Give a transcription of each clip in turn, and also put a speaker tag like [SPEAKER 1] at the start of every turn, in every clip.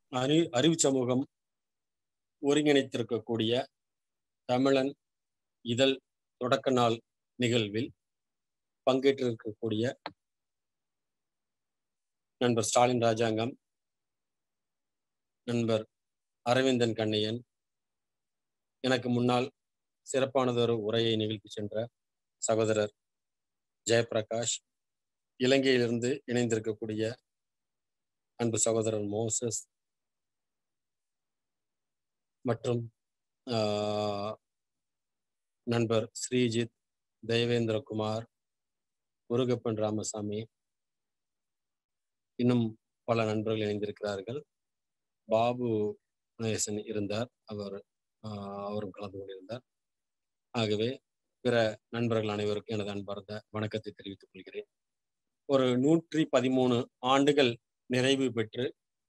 [SPEAKER 1] அறி அறிவு சமூகம் ஒருங்கிணைத்திருக்கக்கூடிய தமிழன் இதழ் தொடக்க நாள் நிகழ்வில் பங்கேற்றிருக்கக்கூடிய நண்பர் ஸ்டாலின் ராஜாங்கம் நண்பர் அரவிந்தன் கண்ணையன் எனக்கு முன்னால் சிறப்பானதொரு உரையை நிகழ்த்தி சென்ற சகோதரர் ஜெயபிரகாஷ் இலங்கையிலிருந்து இணைந்திருக்கக்கூடிய அன்பு சகோதரர் மோசஸ் மற்றும் நண்பர் ஸ்ரீஜித் தெய்வேந்திரகுமார் முருகப்பன் ராமசாமி இன்னும் பல நண்பர்கள் இணைந்திருக்கிறார்கள் பாபு நேசன் இருந்தார் அவர் அவரும் கலந்து கொண்டிருந்தார் ஆகவே பிற நண்பர்கள் அனைவருக்கும் எனது அன்பார்ந்த வணக்கத்தை தெரிவித்துக் கொள்கிறேன் ஒரு நூற்றி பதிமூணு ஆண்டுகள் நிறைவு பெற்று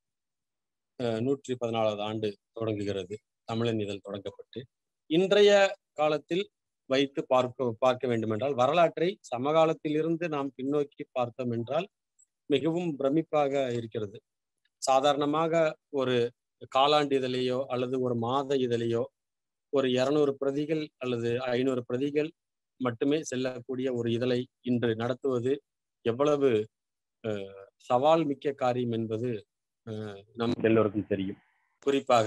[SPEAKER 1] நூற்றி பதினாலாவது ஆண்டு தொடங்குகிறது தமிழன் இதழ் தொடங்கப்பட்டு இன்றைய காலத்தில் வைத்து பார்க்க பார்க்க வேண்டும் என்றால் வரலாற்றை சமகாலத்தில் இருந்து நாம் பின்னோக்கி பார்த்தோம் என்றால் மிகவும் பிரமிப்பாக இருக்கிறது சாதாரணமாக ஒரு காலாண்டு இதழையோ அல்லது ஒரு மாத இதழையோ ஒரு இருநூறு பிரதிகள் அல்லது ஐநூறு பிரதிகள் மட்டுமே செல்லக்கூடிய ஒரு இதழை இன்று நடத்துவது எவ்வளவு சவால் மிக்க காரியம் என்பது நம் எல்லோருக்கும் தெரியும் குறிப்பாக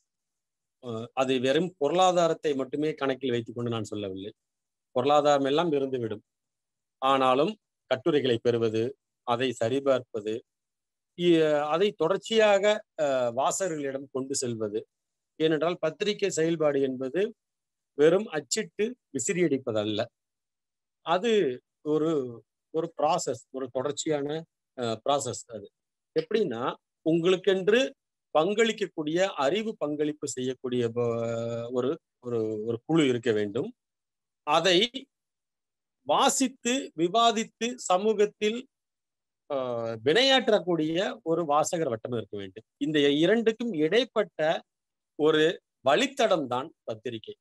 [SPEAKER 1] அது வெறும் பொருளாதாரத்தை மட்டுமே கணக்கில் வைத்துக்கொண்டு நான் சொல்லவில்லை பொருளாதாரம் எல்லாம் இருந்துவிடும் ஆனாலும் கட்டுரைகளை பெறுவது அதை சரிபார்ப்பது அதை தொடர்ச்சியாக வாசகர்களிடம் கொண்டு செல்வது ஏனென்றால் பத்திரிகை செயல்பாடு என்பது வெறும் அச்சிட்டு விசிறியடிப்பதல்ல அது ஒரு ஒரு ப்ராசஸ் ஒரு தொடர்ச்சியான ப்ராசஸ் அது எப்படின்னா உங்களுக்கென்று பங்களிக்கக்கூடிய அறிவு பங்களிப்பு செய்யக்கூடிய ஒரு ஒரு ஒரு குழு இருக்க வேண்டும் அதை வாசித்து விவாதித்து சமூகத்தில் வினையாற்றக்கூடிய ஒரு வாசகர் வட்டம் இருக்க வேண்டும் இந்த இரண்டுக்கும் இடைப்பட்ட ஒரு வழித்தடம் தான் பத்திரிகை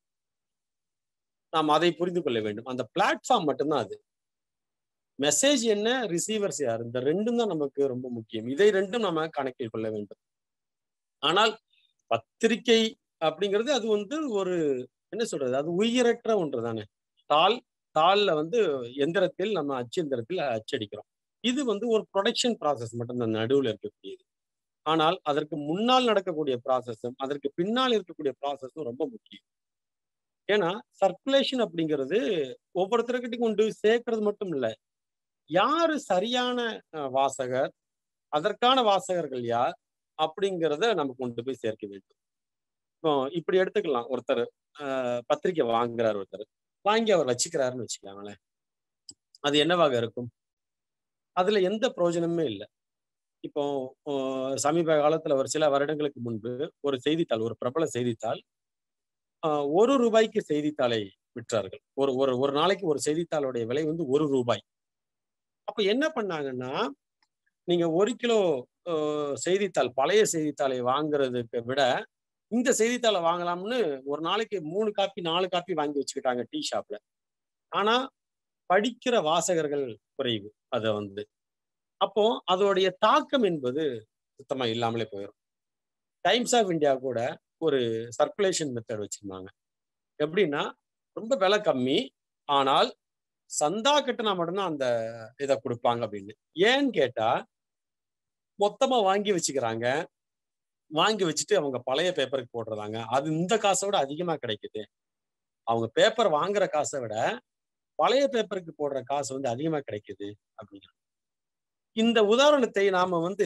[SPEAKER 1] நாம் அதை புரிந்து கொள்ள வேண்டும் அந்த பிளாட்ஃபார்ம் மட்டும்தான் அது மெசேஜ் என்ன ரிசீவர்ஸ் யார் இந்த ரெண்டும் தான் நமக்கு ரொம்ப முக்கியம் இதை ரெண்டும் நம்ம கணக்கில் கொள்ள வேண்டும் ஆனால் பத்திரிகை அப்படிங்கிறது அது வந்து ஒரு என்ன சொல்றது அது உயிரற்ற ஒன்று தானே தாள் தாள்ல வந்து எந்திரத்தில் நம்ம அச்சு எந்திரத்தில் அச்சடிக்கிறோம் இது வந்து ஒரு ப்ரொடக்ஷன் ப்ராசஸ் மட்டும்தான் நடுவில் இருக்கக்கூடியது ஆனால் அதற்கு முன்னால் நடக்கக்கூடிய ப்ராசஸும் அதற்கு பின்னால் இருக்கக்கூடிய ப்ராசஸும் ரொம்ப முக்கியம் ஏன்னா சர்க்குலேஷன் அப்படிங்கிறது ஒவ்வொருத்தருக்கிட்ட கொண்டு சேர்க்கறது மட்டும் இல்லை யாரு சரியான வாசகர் அதற்கான வாசகர்கள் யார் அப்படிங்கிறத நம்ம கொண்டு போய் சேர்க்க வேண்டும் இப்போ இப்படி எடுத்துக்கலாம் ஒருத்தர் பத்திரிக்கை வாங்குறாரு ஒருத்தர் வாங்கி அவர் வச்சுக்கிறாருன்னு வச்சுக்கலாங்களேன் அது என்னவாக இருக்கும் அதுல எந்த பிரயோஜனமே இல்லை இப்போ சமீப காலத்துல ஒரு சில வருடங்களுக்கு முன்பு ஒரு செய்தித்தாள் ஒரு பிரபல செய்தித்தாள் ஒரு ரூபாய்க்கு செய்தித்தாளை விற்றார்கள் ஒரு ஒரு ஒரு நாளைக்கு ஒரு செய்தித்தாளுடைய விலை வந்து ஒரு ரூபாய் அப்ப என்ன பண்ணாங்கன்னா நீங்க ஒரு கிலோ செய்தித்தாள் பழைய செய்தித்தாளை வாங்குறதுக்கு விட இந்த செய்தித்தாளை வாங்கலாம்னு ஒரு நாளைக்கு மூணு காப்பி நாலு காப்பி வாங்கி வச்சுக்கிட்டாங்க டீ ஷாப்ல ஆனா படிக்கிற வாசகர்கள் குறைவு அதை வந்து அப்போ அதோடைய தாக்கம் என்பது சுத்தமா இல்லாமலே போயிடும் டைம்ஸ் ஆஃப் இந்தியா கூட ஒரு சர்க்குலேஷன் மெத்தட் வச்சிருந்தாங்க எப்படின்னா ரொம்ப விலை கம்மி ஆனால் சந்தா கட்டினா மட்டும்தான் அந்த இதை கொடுப்பாங்க அப்படின்னு ஏன்னு கேட்டா மொத்தமா வாங்கி வச்சுக்கிறாங்க வாங்கி வச்சுட்டு அவங்க பழைய பேப்பருக்கு போடுறதாங்க அது இந்த காசை விட அதிகமா கிடைக்குது அவங்க பேப்பர் வாங்குற காசை விட பழைய பேப்பருக்கு போடுற காசு வந்து அதிகமா கிடைக்குது அப்படிங்கிற இந்த உதாரணத்தை நாம வந்து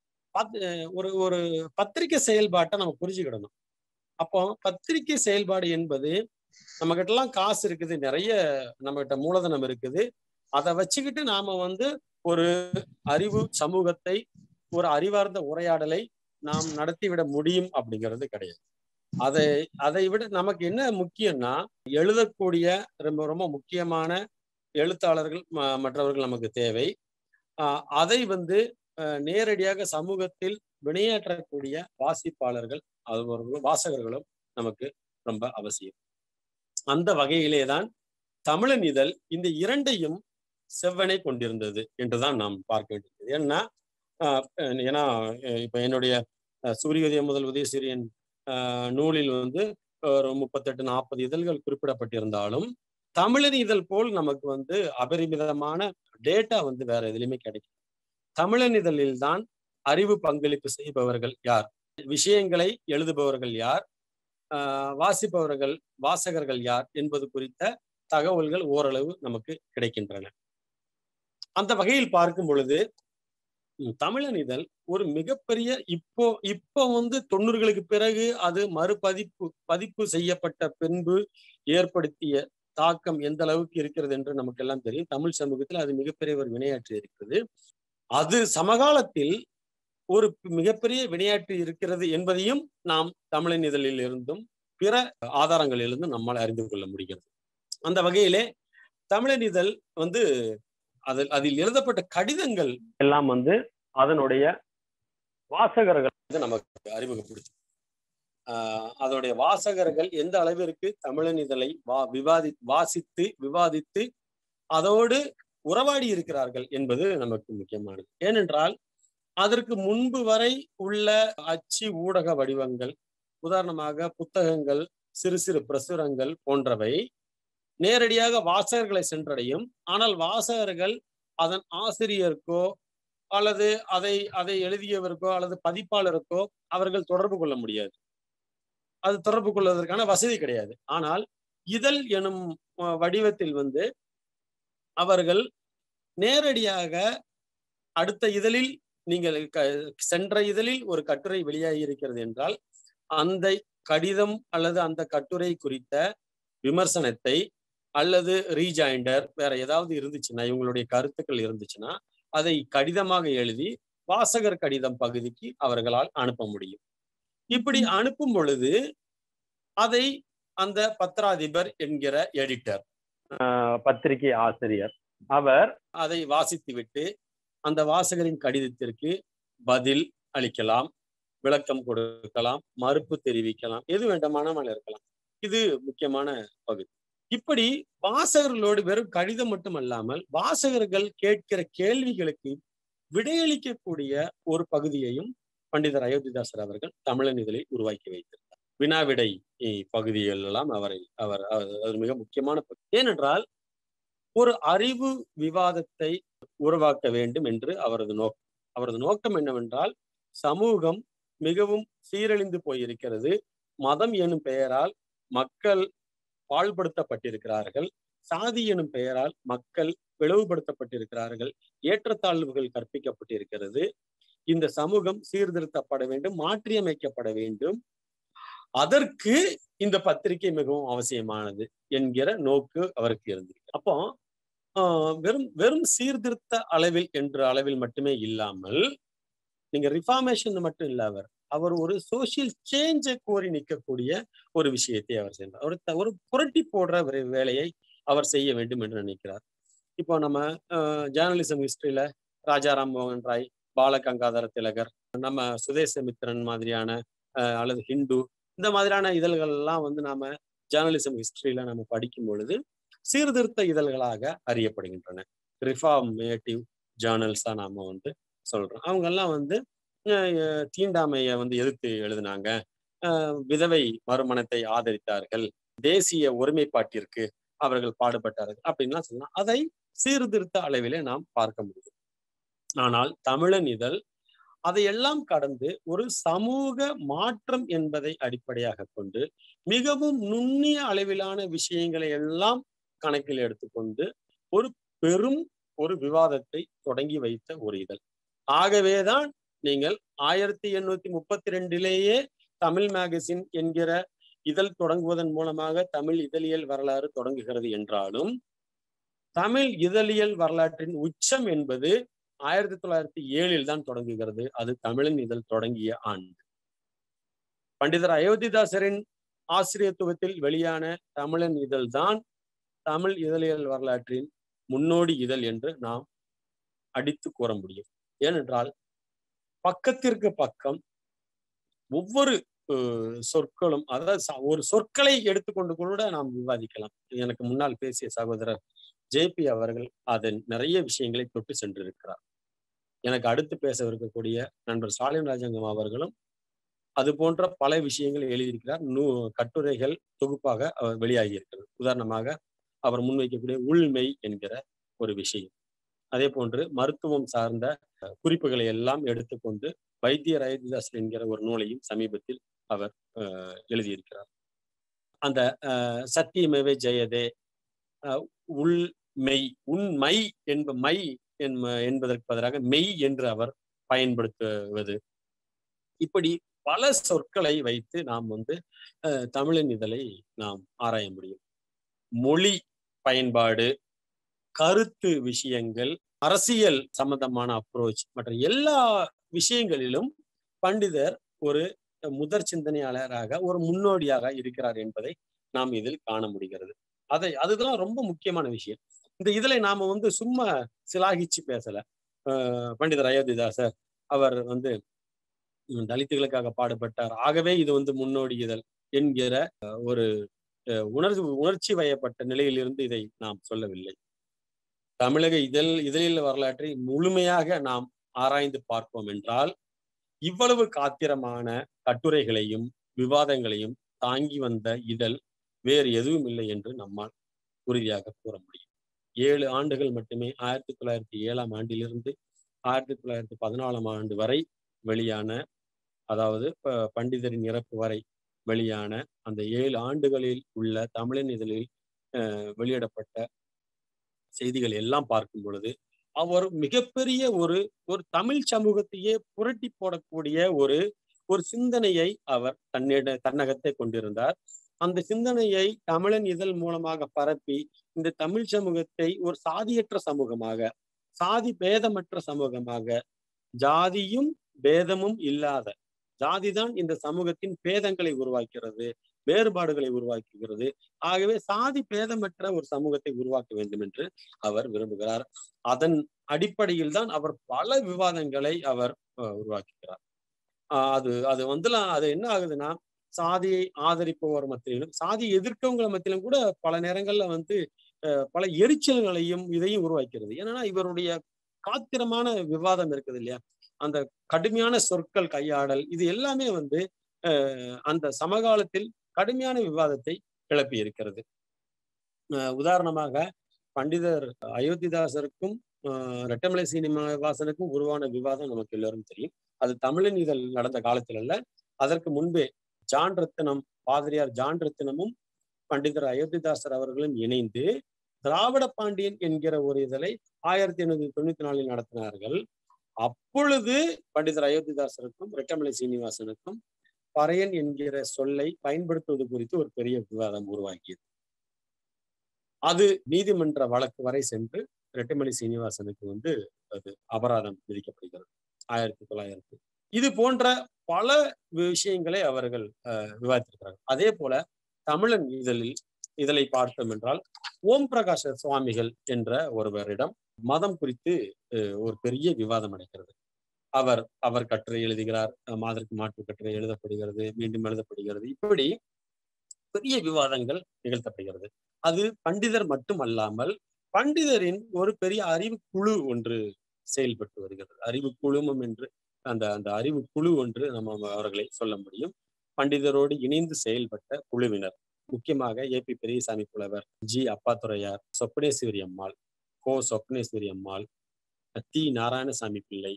[SPEAKER 1] ஒரு ஒரு பத்திரிகை செயல்பாட்டை நம்ம புரிஞ்சுக்கிடணும் அப்போ பத்திரிகை செயல்பாடு என்பது நம்ம கிட்ட எல்லாம் காசு இருக்குது நிறைய நம்ம கிட்ட மூலதனம் இருக்குது அதை வச்சுக்கிட்டு நாம வந்து ஒரு அறிவு சமூகத்தை ஒரு அறிவார்ந்த உரையாடலை நாம் நடத்திவிட முடியும் அப்படிங்கிறது கிடையாது அதை அதை விட நமக்கு என்ன முக்கியம்னா எழுதக்கூடிய ரொம்ப ரொம்ப முக்கியமான எழுத்தாளர்கள் மற்றவர்கள் நமக்கு தேவை அதை வந்து நேரடியாக சமூகத்தில் வினையாற்றக்கூடிய வாசிப்பாளர்கள் அவர்களும் வாசகர்களும் நமக்கு ரொம்ப அவசியம் அந்த வகையிலே தான் தமிழன் இதழ் இந்த இரண்டையும் செவ்வனை கொண்டிருந்தது என்றுதான் நாம் பார்க்க வேண்டியது ஏன்னா ஏன்னா இப்ப என்னுடைய சூரியோதயம் முதல் உதயசூரியன் நூலில் வந்து ஒரு முப்பத்தெட்டு நாற்பது இதழ்கள் குறிப்பிடப்பட்டிருந்தாலும் தமிழன் இதழ் போல் நமக்கு வந்து அபரிமிதமான டேட்டா வந்து வேற எதுலையுமே கிடைக்கும் தமிழன் இதழில் தான் அறிவு பங்களிப்பு செய்பவர்கள் யார் விஷயங்களை எழுதுபவர்கள் யார் வாசிப்பவர்கள் வாசகர்கள் யார் என்பது குறித்த தகவல்கள் ஓரளவு நமக்கு கிடைக்கின்றன அந்த வகையில் பார்க்கும் பொழுது தமிழன் இதழ் ஒரு மிகப்பெரிய இப்போ இப்போ வந்து தொண்ணூறுகளுக்கு பிறகு அது மறுபதிப்பு பதிப்பு செய்யப்பட்ட பின்பு ஏற்படுத்திய தாக்கம் எந்த அளவுக்கு இருக்கிறது என்று நமக்கு எல்லாம் தெரியும் தமிழ் சமூகத்தில் அது மிகப்பெரிய ஒரு வினையாற்றி இருக்கிறது அது சமகாலத்தில் ஒரு மிகப்பெரிய வினையாற்றி இருக்கிறது என்பதையும் நாம் தமிழன் இதழில் இருந்தும் பிற ஆதாரங்களிலிருந்தும் நம்மால் அறிந்து கொள்ள முடிகிறது அந்த வகையிலே தமிழன் இதழ் வந்து அதில் அதில் எழுதப்பட்ட கடிதங்கள் எல்லாம் வந்து அதனுடைய வாசகர்கள் வந்து நமக்கு அறிமுகப்படுத்தும் அதனுடைய வாசகர்கள் எந்த அளவிற்கு தமிழன் இதழை வா விவாதி வாசித்து விவாதித்து அதோடு உறவாடி இருக்கிறார்கள் என்பது நமக்கு முக்கியமானது ஏனென்றால் அதற்கு முன்பு வரை உள்ள அச்சு ஊடக வடிவங்கள் உதாரணமாக புத்தகங்கள் சிறு சிறு பிரசுரங்கள் போன்றவை நேரடியாக வாசகர்களை சென்றடையும் ஆனால் வாசகர்கள் அதன் ஆசிரியருக்கோ அல்லது அதை அதை எழுதியவருக்கோ அல்லது பதிப்பாளருக்கோ அவர்கள் தொடர்பு கொள்ள முடியாது அது தொடர்பு கொள்வதற்கான வசதி கிடையாது ஆனால் இதழ் எனும் வடிவத்தில் வந்து அவர்கள் நேரடியாக அடுத்த இதழில் நீங்கள் சென்ற இதழில் ஒரு கட்டுரை வெளியாகி இருக்கிறது என்றால் அந்த கடிதம் அல்லது அந்த கட்டுரை குறித்த விமர்சனத்தை அல்லது ரீஜாயிண்டர் வேற ஏதாவது இருந்துச்சுன்னா இவங்களுடைய கருத்துக்கள் இருந்துச்சுன்னா அதை கடிதமாக எழுதி வாசகர் கடிதம் பகுதிக்கு அவர்களால் அனுப்ப முடியும் இப்படி அனுப்பும் பொழுது அதை அந்த பத்திராதிபர் என்கிற எடிட்டர் பத்திரிகை ஆசிரியர் அவர் அதை வாசித்துவிட்டு அந்த வாசகரின் கடிதத்திற்கு பதில் அளிக்கலாம் விளக்கம் கொடுக்கலாம் மறுப்பு தெரிவிக்கலாம் எது வேண்டுமானால் இருக்கலாம் இது முக்கியமான பகுதி இப்படி வாசகர்களோடு வெறும் கடிதம் மட்டும் அல்லாமல் வாசகர்கள் கேட்கிற கேள்விகளுக்கு விடையளிக்கக்கூடிய ஒரு பகுதியையும் பண்டிதர் அயோத்திதாசர் அவர்கள் தமிழன் இதழில் உருவாக்கி வைத்திருந்தார் வினாவிடை பகுதிகள் எல்லாம் அவரை அவர் அது மிக முக்கியமான பகுதி ஏனென்றால் ஒரு அறிவு விவாதத்தை உருவாக்க வேண்டும் என்று அவரது நோக்கம் அவரது நோக்கம் என்னவென்றால் சமூகம் மிகவும் சீரழிந்து போயிருக்கிறது மதம் எனும் பெயரால் மக்கள் பாழ்படுத்தப்பட்டிருக்கிறார்கள் சாதி எனும் பெயரால் மக்கள் பிளவுபடுத்தப்பட்டிருக்கிறார்கள் ஏற்றத்தாழ்வுகள் கற்பிக்கப்பட்டிருக்கிறது இந்த சமூகம் சீர்திருத்தப்பட வேண்டும் மாற்றியமைக்கப்பட வேண்டும் அதற்கு இந்த பத்திரிகை மிகவும் அவசியமானது என்கிற நோக்கு அவருக்கு இருந்திருக்கு அப்போ வெறும் வெறும் சீர்திருத்த அளவில் என்ற அளவில் மட்டுமே இல்லாமல் நீங்க ரிஃபார்மேஷன் மட்டும் இல்ல அவர் அவர் ஒரு சோசியல் சேஞ்சை கோரி நிற்கக்கூடிய ஒரு விஷயத்தை அவர் செய்தார் ஒரு ஒரு புரட்டி போடுற ஒரு வேலையை அவர் செய்ய வேண்டும் என்று நினைக்கிறார் இப்போ நம்ம ஜேர்னலிசம் ஹிஸ்டரியில ராஜாராம் மோகன் ராய் பாலகங்காதர திலகர் நம்ம சுதேசமித்திரன் மாதிரியான அல்லது ஹிந்து இந்த மாதிரியான இதழ்கள் எல்லாம் வந்து நாம ஜேர்னலிசம் ஹிஸ்டரியில நம்ம படிக்கும் பொழுது சீர்திருத்த இதழ்களாக அறியப்படுகின்றன ரிஃபார்மேட்டிவ் ஜேர்னல்ஸா நாம வந்து சொல்றோம் அவங்க எல்லாம் வந்து தீண்டாமையை வந்து எதிர்த்து எழுதினாங்க விதவை மறுமணத்தை ஆதரித்தார்கள் தேசிய ஒருமைப்பாட்டிற்கு அவர்கள் பாடுபட்டார்கள் அப்படின்லாம் சொல்லலாம் அதை சீர்திருத்த அளவிலே நாம் பார்க்க முடியும் ஆனால் தமிழன் இதழ் அதையெல்லாம் கடந்து ஒரு சமூக மாற்றம் என்பதை அடிப்படையாக கொண்டு மிகவும் நுண்ணிய அளவிலான விஷயங்களை எல்லாம் கணக்கில் எடுத்துக்கொண்டு ஒரு பெரும் ஒரு விவாதத்தை தொடங்கி வைத்த ஒரு இதழ் ஆகவேதான் நீங்கள் ஆயிரத்தி எண்ணூத்தி முப்பத்தி ரெண்டிலேயே தமிழ் மேகசின் என்கிற இதழ் தொடங்குவதன் மூலமாக தமிழ் இதழியல் வரலாறு தொடங்குகிறது என்றாலும் தமிழ் இதழியல் வரலாற்றின் உச்சம் என்பது ஆயிரத்தி தொள்ளாயிரத்தி ஏழில் தான் தொடங்குகிறது அது தமிழின் இதழ் தொடங்கிய ஆண்டு பண்டிதர் அயோத்திதாசரின் ஆசிரியத்துவத்தில் வெளியான தமிழன் இதழ் தான் தமிழ் இதழியல் வரலாற்றின் முன்னோடி இதழ் என்று நாம் அடித்து கூற முடியும் ஏனென்றால் பக்கத்திற்கு பக்கம் ஒவ்வொரு சொற்களும் அதாவது ஒரு சொற்களை எடுத்துக்கொண்டு கூட நாம் விவாதிக்கலாம் எனக்கு முன்னால் பேசிய சகோதரர் ஜேபி அவர்கள் அதன் நிறைய விஷயங்களை தொட்டு சென்றிருக்கிறார் எனக்கு அடுத்து பேச இருக்கக்கூடிய நண்பர் சாலின் ராஜங்கம் அவர்களும் அது போன்ற பல விஷயங்கள் எழுதியிருக்கிறார் நூ கட்டுரைகள் தொகுப்பாக அவர் வெளியாகி இருக்கிறது உதாரணமாக அவர் முன்வைக்கக்கூடிய உள்மை என்கிற ஒரு விஷயம் அதே போன்று மருத்துவம் சார்ந்த குறிப்புகளை எல்லாம் எடுத்துக்கொண்டு வைத்தியர் அயோத்திதாஸ் என்கிற ஒரு நூலையும் சமீபத்தில் அவர் எழுதியிருக்கிறார் அந்த சத்தியமேவே ஜெயதே உள்மெய் உண்மை என்ப மை என்பதற்கு பதிலாக மெய் என்று அவர் பயன்படுத்துவது இப்படி பல சொற்களை வைத்து நாம் வந்து தமிழின் இதழை நாம் ஆராய முடியும் மொழி பயன்பாடு கருத்து விஷயங்கள் அரசியல் சம்பந்தமான அப்ரோச் மற்ற எல்லா விஷயங்களிலும் பண்டிதர் ஒரு முதற் சிந்தனையாளராக ஒரு முன்னோடியாக இருக்கிறார் என்பதை நாம் இதில் காண முடிகிறது அதை அதுதான் ரொம்ப முக்கியமான விஷயம் இந்த இதுல நாம வந்து சும்மா சிலாகிச்சு பேசல பண்டிதர் அயோத்திதாசர் அவர் வந்து தலித்துகளுக்காக பாடுபட்டார் ஆகவே இது வந்து முன்னோடி இதழ் என்கிற ஒரு உணர்வு உணர்ச்சி வயப்பட்ட நிலையிலிருந்து இதை நாம் சொல்லவில்லை தமிழக இதழ் இதழில் வரலாற்றை முழுமையாக நாம் ஆராய்ந்து பார்ப்போம் என்றால் இவ்வளவு காத்திரமான கட்டுரைகளையும் விவாதங்களையும் தாங்கி வந்த இதழ் வேறு எதுவும் இல்லை என்று நம்மால் உறுதியாக கூற முடியும் ஏழு ஆண்டுகள் மட்டுமே ஆயிரத்தி தொள்ளாயிரத்தி ஏழாம் ஆண்டிலிருந்து ஆயிரத்தி தொள்ளாயிரத்தி பதினாலாம் ஆண்டு வரை வெளியான அதாவது பண்டிதரின் இறப்பு வரை வெளியான அந்த ஏழு ஆண்டுகளில் உள்ள தமிழின் இதழில் வெளியிடப்பட்ட செய்திகள் எல்லாம் பார்க்கும் பொழுது அவர் மிகப்பெரிய ஒரு ஒரு தமிழ் சமூகத்தையே புரட்டி போடக்கூடிய ஒரு ஒரு சிந்தனையை அவர் தன்னிட தன்னகத்தை கொண்டிருந்தார் அந்த சிந்தனையை தமிழன் இதழ் மூலமாக பரப்பி இந்த தமிழ் சமூகத்தை ஒரு சாதியற்ற சமூகமாக சாதி பேதமற்ற சமூகமாக ஜாதியும் பேதமும் இல்லாத ஜாதிதான் இந்த சமூகத்தின் பேதங்களை உருவாக்கிறது வேறுபாடுகளை உருவாக்குகிறது ஆகவே சாதி பேதமற்ற ஒரு சமூகத்தை உருவாக்க வேண்டும் என்று அவர் விரும்புகிறார் அதன் அடிப்படையில் தான் அவர் பல விவாதங்களை அவர் உருவாக்குகிறார் அது அது வந்துலாம் அது என்ன ஆகுதுன்னா சாதியை ஆதரிப்பவர் மத்தியிலும் சாதியை எதிர்க்கவங்கள மத்தியிலும் கூட பல நேரங்கள்ல வந்து பல எரிச்சல்களையும் இதையும் உருவாக்கிறது ஏன்னா இவருடைய காத்திரமான விவாதம் இருக்குது இல்லையா அந்த கடுமையான சொற்கள் கையாடல் இது எல்லாமே வந்து அந்த சமகாலத்தில் கடுமையான விவாதத்தை கிளப்பி இருக்கிறது உதாரணமாக பண்டிதர் அயோத்திதாசருக்கும் ரெட்டமலை சீனிவாசனுக்கும் உருவான விவாதம் நமக்கு எல்லாரும் தெரியும் அது தமிழின் இதழ் நடந்த காலத்தில் அல்ல அதற்கு முன்பே ஜான் ரத்தினம் பாதிரியார் ஜான் ரத்தினமும் பண்டிதர் அயோத்திதாசர் அவர்களும் இணைந்து திராவிட பாண்டியன் என்கிற ஒரு இதழை ஆயிரத்தி எண்ணூத்தி தொண்ணூத்தி நாலில் நடத்தினார்கள் அப்பொழுது பண்டிதர் அயோத்திதாசருக்கும் ரெட்டமலை சீனிவாசனுக்கும் பறையன் என்கிற சொல்லை பயன்படுத்துவது குறித்து ஒரு பெரிய விவாதம் உருவாக்கியது அது நீதிமன்ற வழக்கு வரை சென்று ரெட்டமலை சீனிவாசனுக்கு வந்து அது அபராதம் விதிக்கப்படுகிறது ஆயிரத்தி தொள்ளாயிரத்தி இது போன்ற பல விஷயங்களை அவர்கள் விவாதித்திருக்கிறார்கள் அதே போல தமிழன் இதழில் இதழை பார்த்தோம் என்றால் ஓம் பிரகாஷ் சுவாமிகள் என்ற ஒருவரிடம் மதம் குறித்து ஒரு பெரிய விவாதம் நடக்கிறது அவர் அவர் கட்டுரை எழுதுகிறார் மாதற்கு மாற்று கட்டுரை எழுதப்படுகிறது மீண்டும் எழுதப்படுகிறது இப்படி பெரிய விவாதங்கள் நிகழ்த்தப்படுகிறது அது பண்டிதர் மட்டும் அல்லாமல் பண்டிதரின் ஒரு பெரிய அறிவு குழு ஒன்று செயல்பட்டு வருகிறது அறிவு குழுமம் என்று அந்த அந்த அறிவு குழு ஒன்று நம்ம அவர்களை சொல்ல முடியும் பண்டிதரோடு இணைந்து செயல்பட்ட குழுவினர் முக்கியமாக ஏ பி பெரியசாமி புலவர் ஜி அப்பாத்துறையார் சொப்னேஸ்வரி அம்மாள் கோ சொப்னேஸ்வரி அம்மாள் தி நாராயணசாமி பிள்ளை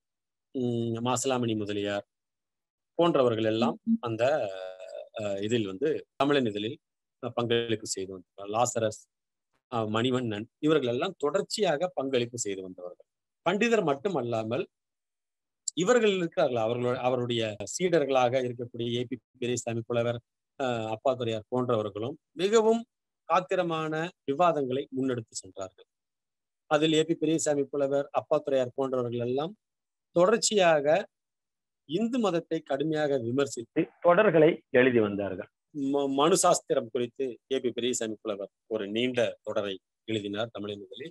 [SPEAKER 1] மாசலாமணி முதலியார் போன்றவர்கள் எல்லாம் அந்த இதில் வந்து தமிழன் இதழில் பங்களிப்பு செய்து வந்தார் லாசரஸ் மணிவண்ணன் இவர்கள் எல்லாம் தொடர்ச்சியாக பங்களிப்பு செய்து வந்தவர்கள் பண்டிதர் மட்டுமல்லாமல் இவர்கள் இருக்கிறார்கள் அவர்களோட அவருடைய சீடர்களாக இருக்கக்கூடிய ஏ பி பெரியசாமி புலவர் அப்பாத்துறையார் போன்றவர்களும் மிகவும் காத்திரமான விவாதங்களை முன்னெடுத்து சென்றார்கள் அதில் ஏ பி பெரியசாமி புலவர் அப்பாத்துறையார் போன்றவர்கள் எல்லாம் தொடர்ச்சியாக இந்து மதத்தை கடுமையாக விமர்சித்து தொடர்களை எழுதி வந்தார்கள் மனு சாஸ்திரம் குறித்து ஏ பி பெரியசாமி புலவர் ஒரு நீண்ட தொடரை எழுதினார் தமிழின் முதலில்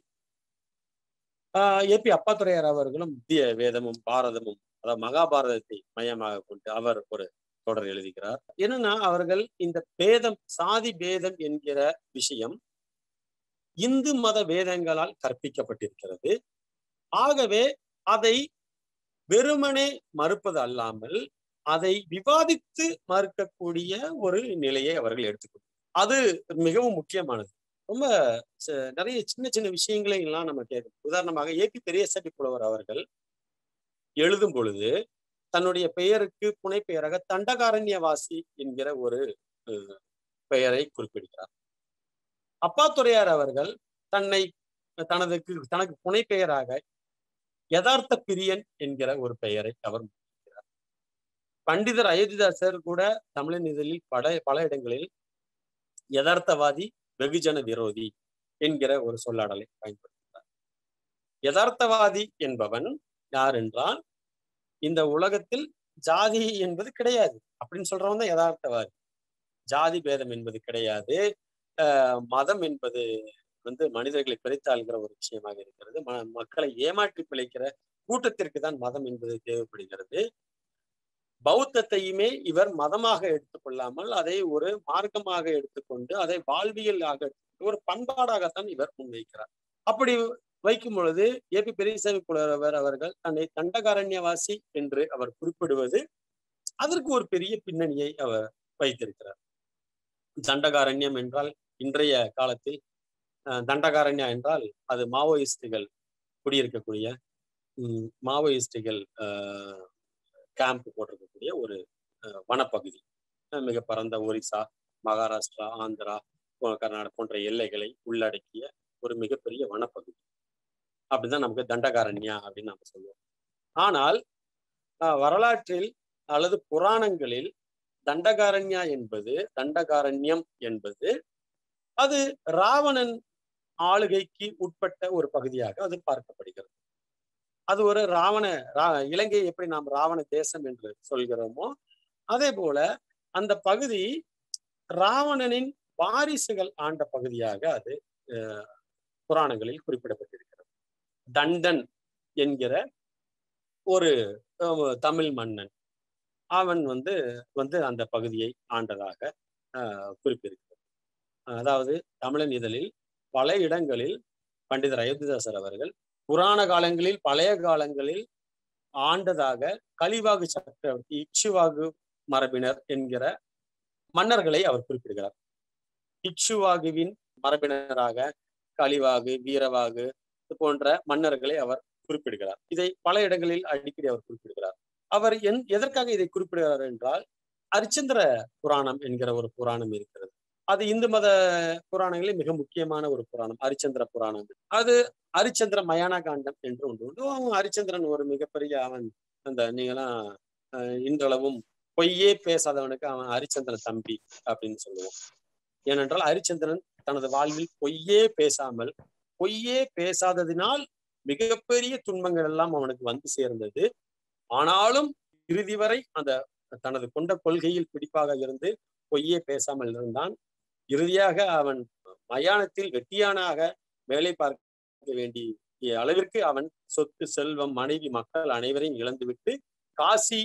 [SPEAKER 1] ஏ பி அப்பாத்துறையார் அவர்களும் இந்திய வேதமும் பாரதமும் அதாவது மகாபாரதத்தை மையமாக கொண்டு அவர் ஒரு தொடர் எழுதுகிறார் என்னன்னா அவர்கள் இந்த பேதம் சாதி பேதம் என்கிற விஷயம் இந்து மத வேதங்களால் கற்பிக்கப்பட்டிருக்கிறது ஆகவே அதை வெறுமனே மறுப்பது அல்லாமல் அதை விவாதித்து மறுக்கக்கூடிய ஒரு நிலையை அவர்கள் எடுத்துக்கணும் அது மிகவும் முக்கியமானது ரொம்ப நிறைய சின்ன சின்ன விஷயங்களை எல்லாம் நம்ம கேட்கணும் உதாரணமாக ஏபி பெரியசாமி புலவர் அவர்கள் எழுதும் பொழுது தன்னுடைய பெயருக்கு புனை பெயராக தண்டகாரண்யவாசி என்கிற ஒரு பெயரை குறிப்பிடுகிறார் அப்பாத்துறையார் அவர்கள் தன்னை தனதுக்கு தனக்கு புனை பெயராக யதார்த்த பிரியன் என்கிற ஒரு பெயரை அவர் முன்வைக்கிறார் பண்டிதர் அயோத்திதாசர் கூட தமிழின் இதழில் பல பல இடங்களில் யதார்த்தவாதி வெகுஜன விரோதி என்கிற ஒரு சொல்லாடலை பயன்படுத்துகிறார் யதார்த்தவாதி என்பவன் யார் என்றால் இந்த உலகத்தில் ஜாதி என்பது கிடையாது அப்படின்னு சொல்றவன் தான் யதார்த்தவாதி ஜாதி பேதம் என்பது கிடையாது மதம் என்பது வந்து மனிதர்களை பிரித்தாள்கிற ஒரு விஷயமாக இருக்கிறது ம மக்களை ஏமாற்றி பிழைக்கிற கூட்டத்திற்கு தான் மதம் என்பது தேவைப்படுகிறது பௌத்தத்தையுமே இவர் மதமாக எடுத்துக்கொள்ளாமல் அதை ஒரு மார்க்கமாக எடுத்துக்கொண்டு அதை வாழ்வியலாக ஒரு பண்பாடாகத்தான் இவர் முன்வைக்கிறார் அப்படி வைக்கும் பொழுது ஏ பி பெரியசாமி புலவர் அவர்கள் தன்னை தண்டகாரண்யவாசி என்று அவர் குறிப்பிடுவது அதற்கு ஒரு பெரிய பின்னணியை அவர் வைத்திருக்கிறார் தண்டகாரண்யம் என்றால் இன்றைய காலத்தில் தண்டகாரண்யா என்றால் அது மாவோயிஸ்டுகள் குடியிருக்கக்கூடிய மாவோயிஸ்டுகள் கேம்ப் போட்டிருக்கக்கூடிய ஒரு வனப்பகுதி மிக பரந்த ஒரிசா மகாராஷ்டிரா ஆந்திரா கர்நாடகா போன்ற எல்லைகளை உள்ளடக்கிய ஒரு மிகப்பெரிய வனப்பகுதி அப்படிதான் நமக்கு தண்டகாரண்யா அப்படின்னு நம்ம சொல்லுவோம் ஆனால் வரலாற்றில் அல்லது புராணங்களில் தண்டகாரண்யா என்பது தண்டகாரண்யம் என்பது அது ராவணன் ஆளுகைக்கு உட்பட்ட ஒரு பகுதியாக அது பார்க்கப்படுகிறது அது ஒரு ராவண ரா இலங்கை எப்படி நாம் ராவண தேசம் என்று சொல்கிறோமோ அதே போல அந்த பகுதி ராவணனின் வாரிசுகள் ஆண்ட பகுதியாக அது புராணங்களில் குறிப்பிடப்பட்டிருக்கிறது தண்டன் என்கிற ஒரு தமிழ் மன்னன் அவன் வந்து வந்து அந்த பகுதியை ஆண்டதாக குறிப்பிருக்கிறது அதாவது தமிழன் இதழில் பல இடங்களில் பண்டிதர் அயோத்திதாசர் அவர்கள் புராண காலங்களில் பழைய காலங்களில் ஆண்டதாக கலிவாகு சக்கரவர்த்தி இக்ஷுவாகு மரபினர் என்கிற மன்னர்களை அவர் குறிப்பிடுகிறார் இக்ஷுவாகுவின் மரபினராக கலிவாகு வீரவாகு போன்ற மன்னர்களை அவர் குறிப்பிடுகிறார் இதை பல இடங்களில் அடிக்கடி அவர் குறிப்பிடுகிறார் அவர் என் எதற்காக இதை குறிப்பிடுகிறார் என்றால் அரிச்சந்திர புராணம் என்கிற ஒரு புராணம் இருக்கிறது அது இந்து மத புராணங்களில் மிக முக்கியமான ஒரு புராணம் அரிச்சந்திர புராணம் அது அரிச்சந்திர மயான காண்டம் என்று ஒன்று உண்டு அவன் ஹரிச்சந்திரன் ஒரு மிகப்பெரிய அவன் அந்த நீங்களாம் இன்றளவும் பொய்யே பேசாதவனுக்கு அவன் ஹரிச்சந்திரன் தம்பி அப்படின்னு சொல்லுவோம் ஏனென்றால் ஹரிச்சந்திரன் தனது வாழ்வில் பொய்யே பேசாமல் பொய்யே பேசாததினால் மிகப்பெரிய துன்பங்கள் எல்லாம் அவனுக்கு வந்து சேர்ந்தது ஆனாலும் இறுதி வரை அந்த தனது கொண்ட கொள்கையில் பிடிப்பாக இருந்து பொய்யே பேசாமல் இருந்தான் இறுதியாக அவன் மயானத்தில் வெட்டியானாக வேலை பார்க்க வேண்டிய அளவிற்கு அவன் சொத்து செல்வம் மனைவி மக்கள் அனைவரையும் இழந்துவிட்டு காசி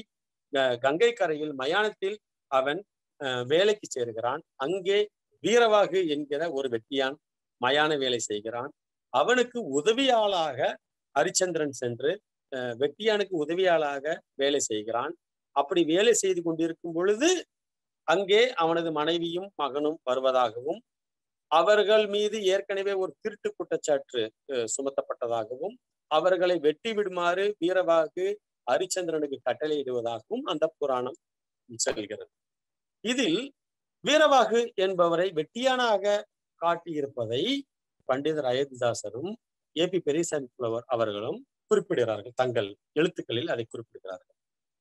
[SPEAKER 1] கங்கை கரையில் மயானத்தில் அவன் வேலைக்கு சேர்கிறான் அங்கே வீரவாகு என்கிற ஒரு வெட்டியான் மயான வேலை செய்கிறான் அவனுக்கு உதவியாளாக ஹரிச்சந்திரன் சென்று வெட்டியானுக்கு உதவியாளாக வேலை செய்கிறான் அப்படி வேலை செய்து கொண்டிருக்கும் பொழுது அங்கே அவனது மனைவியும் மகனும் வருவதாகவும் அவர்கள் மீது ஏற்கனவே ஒரு திருட்டு குற்றச்சாட்டு சுமத்தப்பட்டதாகவும் அவர்களை வெட்டி விடுமாறு வீரவாகு ஹரிச்சந்திரனுக்கு கட்டளையிடுவதாகவும் அந்த புராணம் செல்கிறது இதில் வீரவாகு என்பவரை வெட்டியானாக காட்டியிருப்பதை பண்டிதர் அயோத்திதாசரும் ஏ பி பெரியசாமி புலவர் அவர்களும் குறிப்பிடுகிறார்கள் தங்கள் எழுத்துக்களில் அதை குறிப்பிடுகிறார்கள்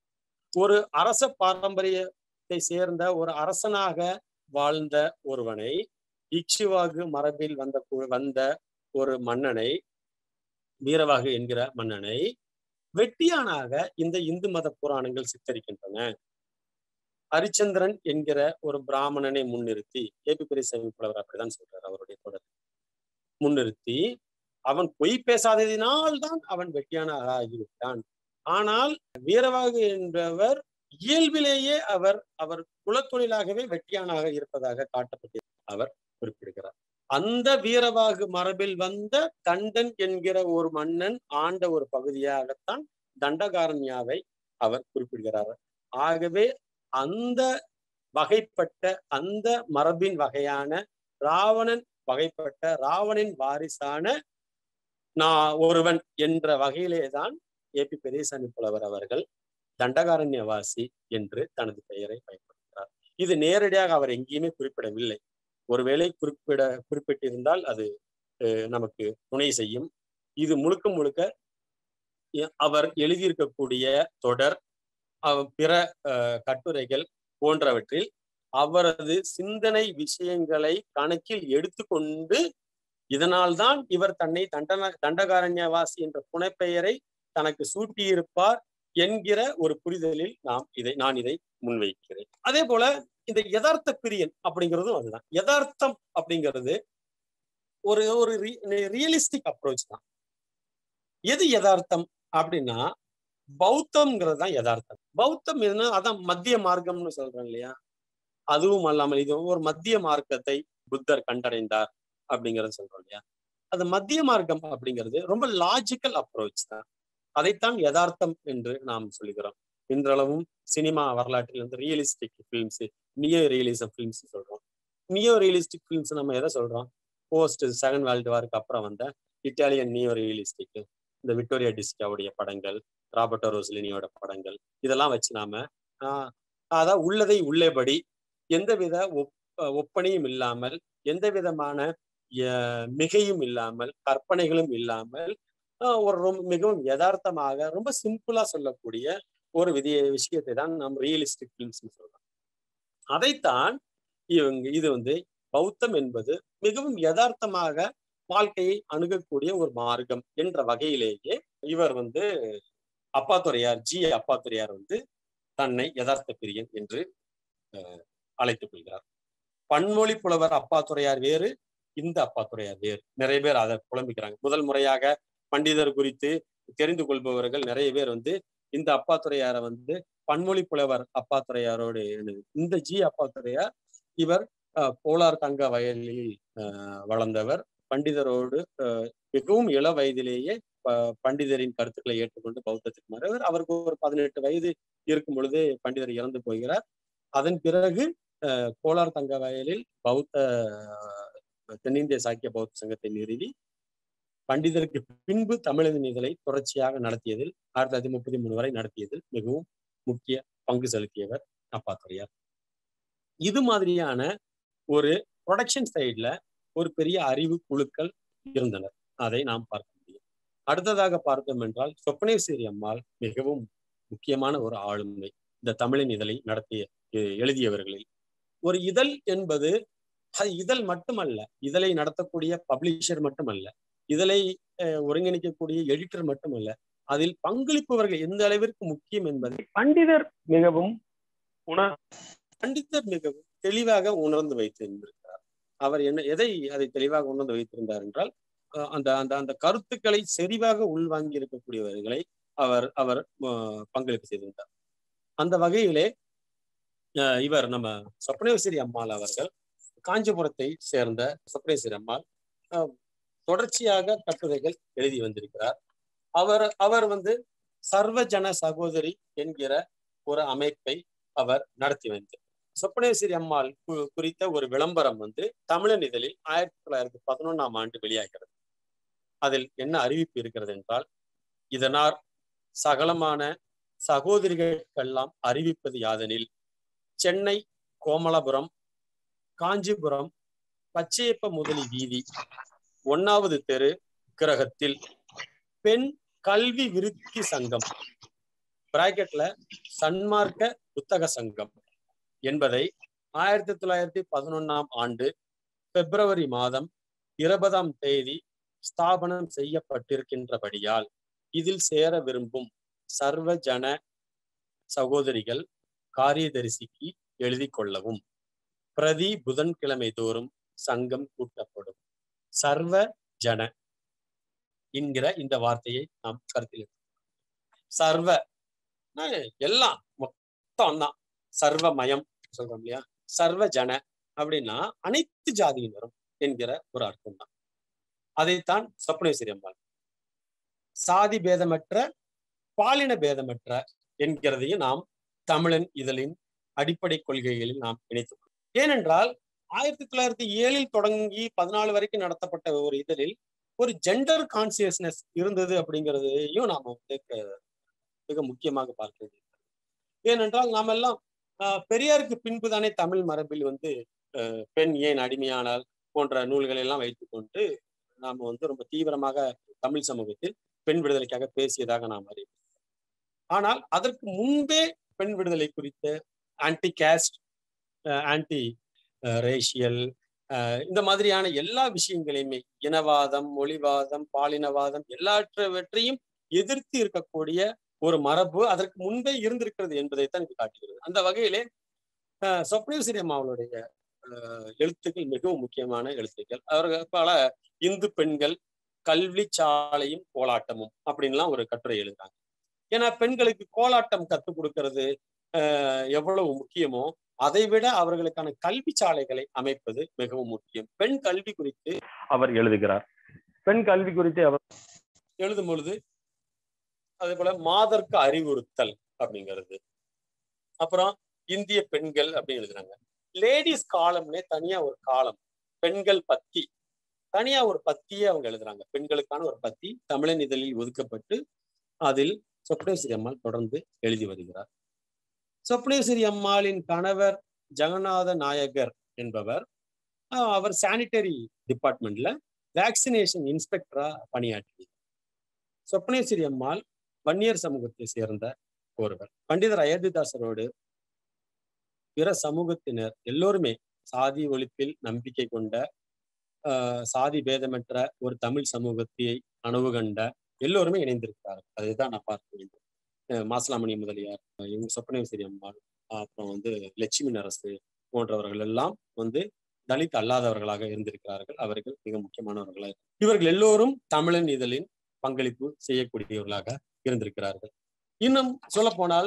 [SPEAKER 1] ஒரு அரச பாரம்பரியத்தை சேர்ந்த ஒரு அரசனாக வாழ்ந்த ஒருவனை இக்ஷுவாகு மரபில் வந்த வந்த ஒரு மன்னனை வீரவாகு என்கிற மன்னனை வெட்டியானாக இந்த இந்து மத புராணங்கள் சித்தரிக்கின்றன ஹரிச்சந்திரன் என்கிற ஒரு பிராமணனை முன்னிறுத்தி ஏபி பெரியசாமி புலவர் அப்படிதான் சொல்றார் அவருடைய தொடர் முன்னிறுத்தி அவன் பொய் பேசாததினால் தான் அவன் வெட்டியானாக ஆகிவிட்டான் ஆனால் வீரவாகு என்பவர் இயல்பிலேயே அவர் அவர் குலத்தொழிலாகவே வெட்டியானாக இருப்பதாக காட்டப்பட்டு அவர் குறிப்பிடுகிறார் அந்த வீரவாகு மரபில் வந்த தண்டன் என்கிற ஒரு மன்னன் ஆண்ட ஒரு பகுதியாகத்தான் தண்டகாரண்யாவை அவர் குறிப்பிடுகிறார் ஆகவே அந்த வகைப்பட்ட அந்த மரபின் வகையான ராவணன் வகைப்பட்ட ராவணின் வாரிசான நான் ஒருவன் என்ற வகையிலே தான் ஏபி பெரியசாமி புலவர் அவர்கள் தண்டகாரண்யவாசி என்று தனது பெயரை பயன்படுத்துகிறார் இது நேரடியாக அவர் எங்கேயுமே குறிப்பிடவில்லை ஒருவேளை குறிப்பிட குறிப்பிட்டிருந்தால் அது நமக்கு துணை செய்யும் இது முழுக்க முழுக்க அவர் எழுதியிருக்கக்கூடிய தொடர் பிற கட்டுரைகள் போன்றவற்றில் அவரது சிந்தனை விஷயங்களை கணக்கில் எடுத்துக்கொண்டு இதனால்தான் இவர் தன்னை தண்டன தண்டகாரண்யவாசி என்ற புனைப்பெயரை தனக்கு சூட்டியிருப்பார் என்கிற ஒரு புரிதலில் நாம் இதை நான் இதை முன்வைக்கிறேன் அதே போல இந்த யதார்த்த பிரியன் அப்படிங்கிறதும் அதுதான் யதார்த்தம் அப்படிங்கிறது ஒரு ஒரு ரியலிஸ்டிக் அப்ரோச் தான் எது யதார்த்தம் அப்படின்னா பௌத்தம்ங்கிறது தான் யதார்த்தம் பௌத்தம் என்ன அதான் மத்திய மார்க்கம்னு சொல்றேன் இல்லையா அதுவும் அல்லாமல் இது ஒரு மத்திய மார்க்கத்தை புத்தர் கண்டடைந்தார் அப்படிங்கறத சொல்றோம் இல்லையா அது மத்திய மார்க்கம் அப்படிங்கிறது ரொம்ப லாஜிக்கல் அப்ரோச் தான் அதைத்தான் யதார்த்தம் என்று நாம் சொல்லுகிறோம் இன்றளவும் சினிமா வரலாற்றில் வந்து realistic films neo realism films சொல்றோம் நியோ ரியலிஸ்டிக் ஃபிலிம்ஸ் நம்ம எதை சொல்றோம் போஸ்ட் செகண்ட் வேர்ல்டு வாருக்கு அப்புறம் வந்த இட்டாலியன் நியோ ரியலிஸ்டிக் இந்த விக்டோரியா டிஸ்காவுடைய படங்கள் ராபர்டோ ரோஸ்லினியோட படங்கள் இதெல்லாம் வச்சு நாம ஆஹ் அதான் உள்ளதை உள்ளபடி எந்தவித ஒப் ஒப்பனையும் இல்லாமல் எந்த விதமான மிகையும் இல்லாமல் கற்பனைகளும் இல்லாமல் ஒரு ரொம்ப மிகவும் யதார்த்தமாக ரொம்ப சிம்பிளா சொல்லக்கூடிய ஒரு விதிய விஷயத்தை தான் நாம் ரியலிஸ்டிக் ஃபிலிம்ஸ் சொல்றோம் அதைத்தான் இவங்க இது வந்து பௌத்தம் என்பது மிகவும் யதார்த்தமாக வாழ்க்கையை அணுகக்கூடிய ஒரு மார்க்கம் என்ற வகையிலேயே இவர் வந்து அப்பாத்துறையார் ஜி அப்பாத்துறையார் வந்து தன்னை யதார்த்த பிரியன் என்று அழைத்துக் கொள்கிறார் பன்மொழி புலவர் அப்பாத்துறையார் வேறு இந்த அப்பாத்துறையார் வேறு நிறைய பேர் அதை புலம்பிக்கிறாங்க முதல் முறையாக பண்டிதர் குறித்து தெரிந்து கொள்பவர்கள் நிறைய பேர் வந்து இந்த அப்பாத்துறையாரை வந்து பன்மொழி புலவர் அப்பாத்துறையாரோடு இந்த ஜி அப்பாத்துறையார் இவர் போலார் தங்க வயலில் வளர்ந்தவர் பண்டிதரோடு மிகவும் இள வயதிலேயே பண்டிதரின் கருத்துக்களை ஏற்றுக்கொண்டு பௌத்தத்துக்கு மாறவர் அவருக்கு ஒரு பதினெட்டு வயது இருக்கும் பொழுது பண்டிதர் இறந்து போகிறார் அதன் பிறகு கோலார் தங்க வயலில் பௌத்த தென்னிந்திய சாக்கிய பௌத்த சங்கத்தை நிறுவி பண்டிதருக்கு பின்பு தமிழக இதழை தொடர்ச்சியாக நடத்தியதில் ஆயிரத்தி தொள்ளாயிரத்தி முப்பத்தி மூணு வரை நடத்தியதில் மிகவும் முக்கிய பங்கு செலுத்தியவர் அப்பாத்துறையார் இது மாதிரியான ஒரு ப்ரொடக்ஷன் சைட்ல ஒரு பெரிய அறிவு குழுக்கள் இருந்தனர் அதை நாம் பார்க்க முடியும் அடுத்ததாக பார்த்தோம் என்றால் சொப்பனேஸ்வரி அம்மாள் மிகவும் முக்கியமான ஒரு ஆளுமை இந்த தமிழின் இதழை நடத்திய எழுதியவர்களில் ஒரு இதழ் என்பது அது இதழ் மட்டுமல்ல இதழை நடத்தக்கூடிய பப்ளிஷர் மட்டுமல்ல இதழை ஒருங்கிணைக்கக்கூடிய எடிட்டர் மட்டுமல்ல அதில் பங்களிப்பவர்கள் எந்த அளவிற்கு முக்கியம் என்பதை பண்டிதர் மிகவும் உணர் பண்டிதர் மிகவும் தெளிவாக உணர்ந்து வைத்திருந்திருக்கிறார் அவர் என்ன எதை அதை தெளிவாக உணர்ந்து வைத்திருந்தார் என்றால் அந்த அந்த அந்த கருத்துக்களை செறிவாக உள்வாங்கி இருக்கக்கூடியவர்களை அவர் அவர் பங்களிப்பு செய்திருந்தார் அந்த வகையிலே இவர் நம்ம சொப்னேஸ்வரி அம்மாள் அவர்கள் காஞ்சிபுரத்தை சேர்ந்த சொப்னேஸ்வரி அம்மாள் தொடர்ச்சியாக கட்டுரைகள் எழுதி வந்திருக்கிறார் அவர் அவர் வந்து சர்வஜன சகோதரி என்கிற ஒரு அமைப்பை அவர் நடத்தி வந்தார் சொப்பனேஸ்வரி அம்மாள் குறித்த ஒரு விளம்பரம் வந்து தமிழன் இதழில் ஆயிரத்தி தொள்ளாயிரத்தி பதினொன்னாம் ஆண்டு வெளியாகிறது அதில் என்ன அறிவிப்பு இருக்கிறது என்றால் இதனால் சகலமான சகோதரிகளுக்கெல்லாம் அறிவிப்பது யாதெனில் சென்னை கோமலபுரம் காஞ்சிபுரம் பச்சையப்ப முதலி வீதி ஒன்னாவது தெரு கிரகத்தில் பெண் கல்வி விருத்தி சங்கம் பிராக்கெட்ல சன்மார்க்க புத்தக சங்கம் என்பதை ஆயிரத்தி தொள்ளாயிரத்தி பதினொன்னாம் ஆண்டு பிப்ரவரி மாதம் இருபதாம் தேதி ஸ்தாபனம் செய்யப்பட்டிருக்கின்றபடியால் இதில் சேர விரும்பும் சர்வ ஜன சகோதரிகள் காரியதரிசிக்கு எழுதி கொள்ளவும் பிரதி புதன்கிழமை தோறும் சங்கம் கூட்டப்படும் சர்வ ஜன என்கிற இந்த வார்த்தையை நாம் கருத்தில் சர்வ எல்லாம் மொத்தம் தான் சர்வமயம் சொல்றோம் இல்லையா சர்வ ஜன அப்படின்னா அனைத்து ஜாதியினரும் என்கிற ஒரு அர்த்தம் தான் அதைத்தான் சொப்னேஸ்வரி அம்பாள் சாதி பேதமற்ற பாலின பேதமற்ற என்கிறதையும் நாம் தமிழன் இதழின் அடிப்படை கொள்கைகளில் நாம் இணைத்துக் ஏனென்றால் ஆயிரத்தி தொள்ளாயிரத்தி ஏழில் தொடங்கி பதினாலு வரைக்கும் நடத்தப்பட்ட ஒரு இதழில் ஒரு ஜெண்டர் கான்சியஸ்னஸ் இருந்தது அப்படிங்கிறதையும் நாம வந்து மிக முக்கியமாக பார்க்க வேண்டியது ஏனென்றால் நாம் எல்லாம் பெரியாருக்கு பின்பு தானே தமிழ் மரபில் வந்து பெண் ஏன் அடிமையானால் போன்ற நூல்களை எல்லாம் வைத்துக்கொண்டு நாம் வந்து ரொம்ப தீவிரமாக தமிழ் சமூகத்தில் பெண் விடுதலைக்காக பேசியதாக நாம் அறிவோம் ஆனால் அதற்கு முன்பே பெண் விடுதலை குறித்த ஆன்டி கேஸ்ட் ஆன்டி ரேஷியல் இந்த மாதிரியான எல்லா விஷயங்களையுமே இனவாதம் மொழிவாதம் பாலினவாதம் எல்லாற்றவற்றையும் எதிர்த்து இருக்கக்கூடிய ஒரு மரபு அதற்கு முன்பே இருந்திருக்கிறது என்பதைத்தான் இது காட்டுகிறது அந்த வகையிலே சொப்னேஸ்வரி அம்மாவளுடைய எழுத்துக்கள் மிகவும் முக்கியமான எழுத்துக்கள் அவர்கள் பல இந்து பெண்கள் கல்வி சாலையும் கோலாட்டமும் அப்படின்லாம் ஒரு கட்டுரை எழுதுறாங்க ஏன்னா பெண்களுக்கு கோலாட்டம் கற்றுக் கொடுக்கறது எவ்வளவு முக்கியமோ அதை விட அவர்களுக்கான கல்வி சாலைகளை அமைப்பது மிகவும் முக்கியம் பெண் கல்வி குறித்து அவர் எழுதுகிறார் பெண் கல்வி குறித்து அவர் எழுதும் பொழுது அதே போல மாதர்க்கு அறிவுறுத்தல் அப்படிங்கிறது அப்புறம் இந்திய பெண்கள் அப்படின்னு எழுதுறாங்க லேடிஸ் காலம்னே தனியா ஒரு காலம் பெண்கள் பத்தி தனியா ஒரு பத்தியே அவங்க எழுதுறாங்க பெண்களுக்கான ஒரு பத்தி தமிழன் இதழில் ஒதுக்கப்பட்டு அதில் சொப்னேஸ்வரி அம்மாள் தொடர்ந்து எழுதி வருகிறார் சொப்னேஸ்வரி அம்மாளின் கணவர் ஜெகநாத நாயகர் என்பவர் அவர் சானிட்டரி டிபார்ட்மெண்ட்ல வேக்சினேஷன் இன்ஸ்பெக்டரா பணியாற்றி சொப்னேஸ்வரி அம்மாள் வன்னியர் சமூகத்தை சேர்ந்த ஒருவர் பண்டிதர் அயோத்திதாசரோடு பிற சமூகத்தினர் எல்லோருமே சாதி ஒழிப்பில் நம்பிக்கை கொண்ட சாதி பேதமற்ற ஒரு தமிழ் சமூகத்தை அணவு கண்ட எல்லோருமே இணைந்திருக்கிறார்கள் அதுதான் நான் பார்க்க வேண்டும் மாசலாமணி முதலியார் இவங்க சொப்பனேஸ்வரி அம்மாள் அப்புறம் வந்து லட்சுமி நரசு போன்றவர்கள் எல்லாம் வந்து தலித் அல்லாதவர்களாக இருந்திருக்கிறார்கள் அவர்கள் மிக முக்கியமானவர்களாக இவர்கள் எல்லோரும் தமிழன் இதழின் பங்களிப்பு செய்யக்கூடியவர்களாக இருந்திருக்கிறார்கள் இன்னும் சொல்ல போனால்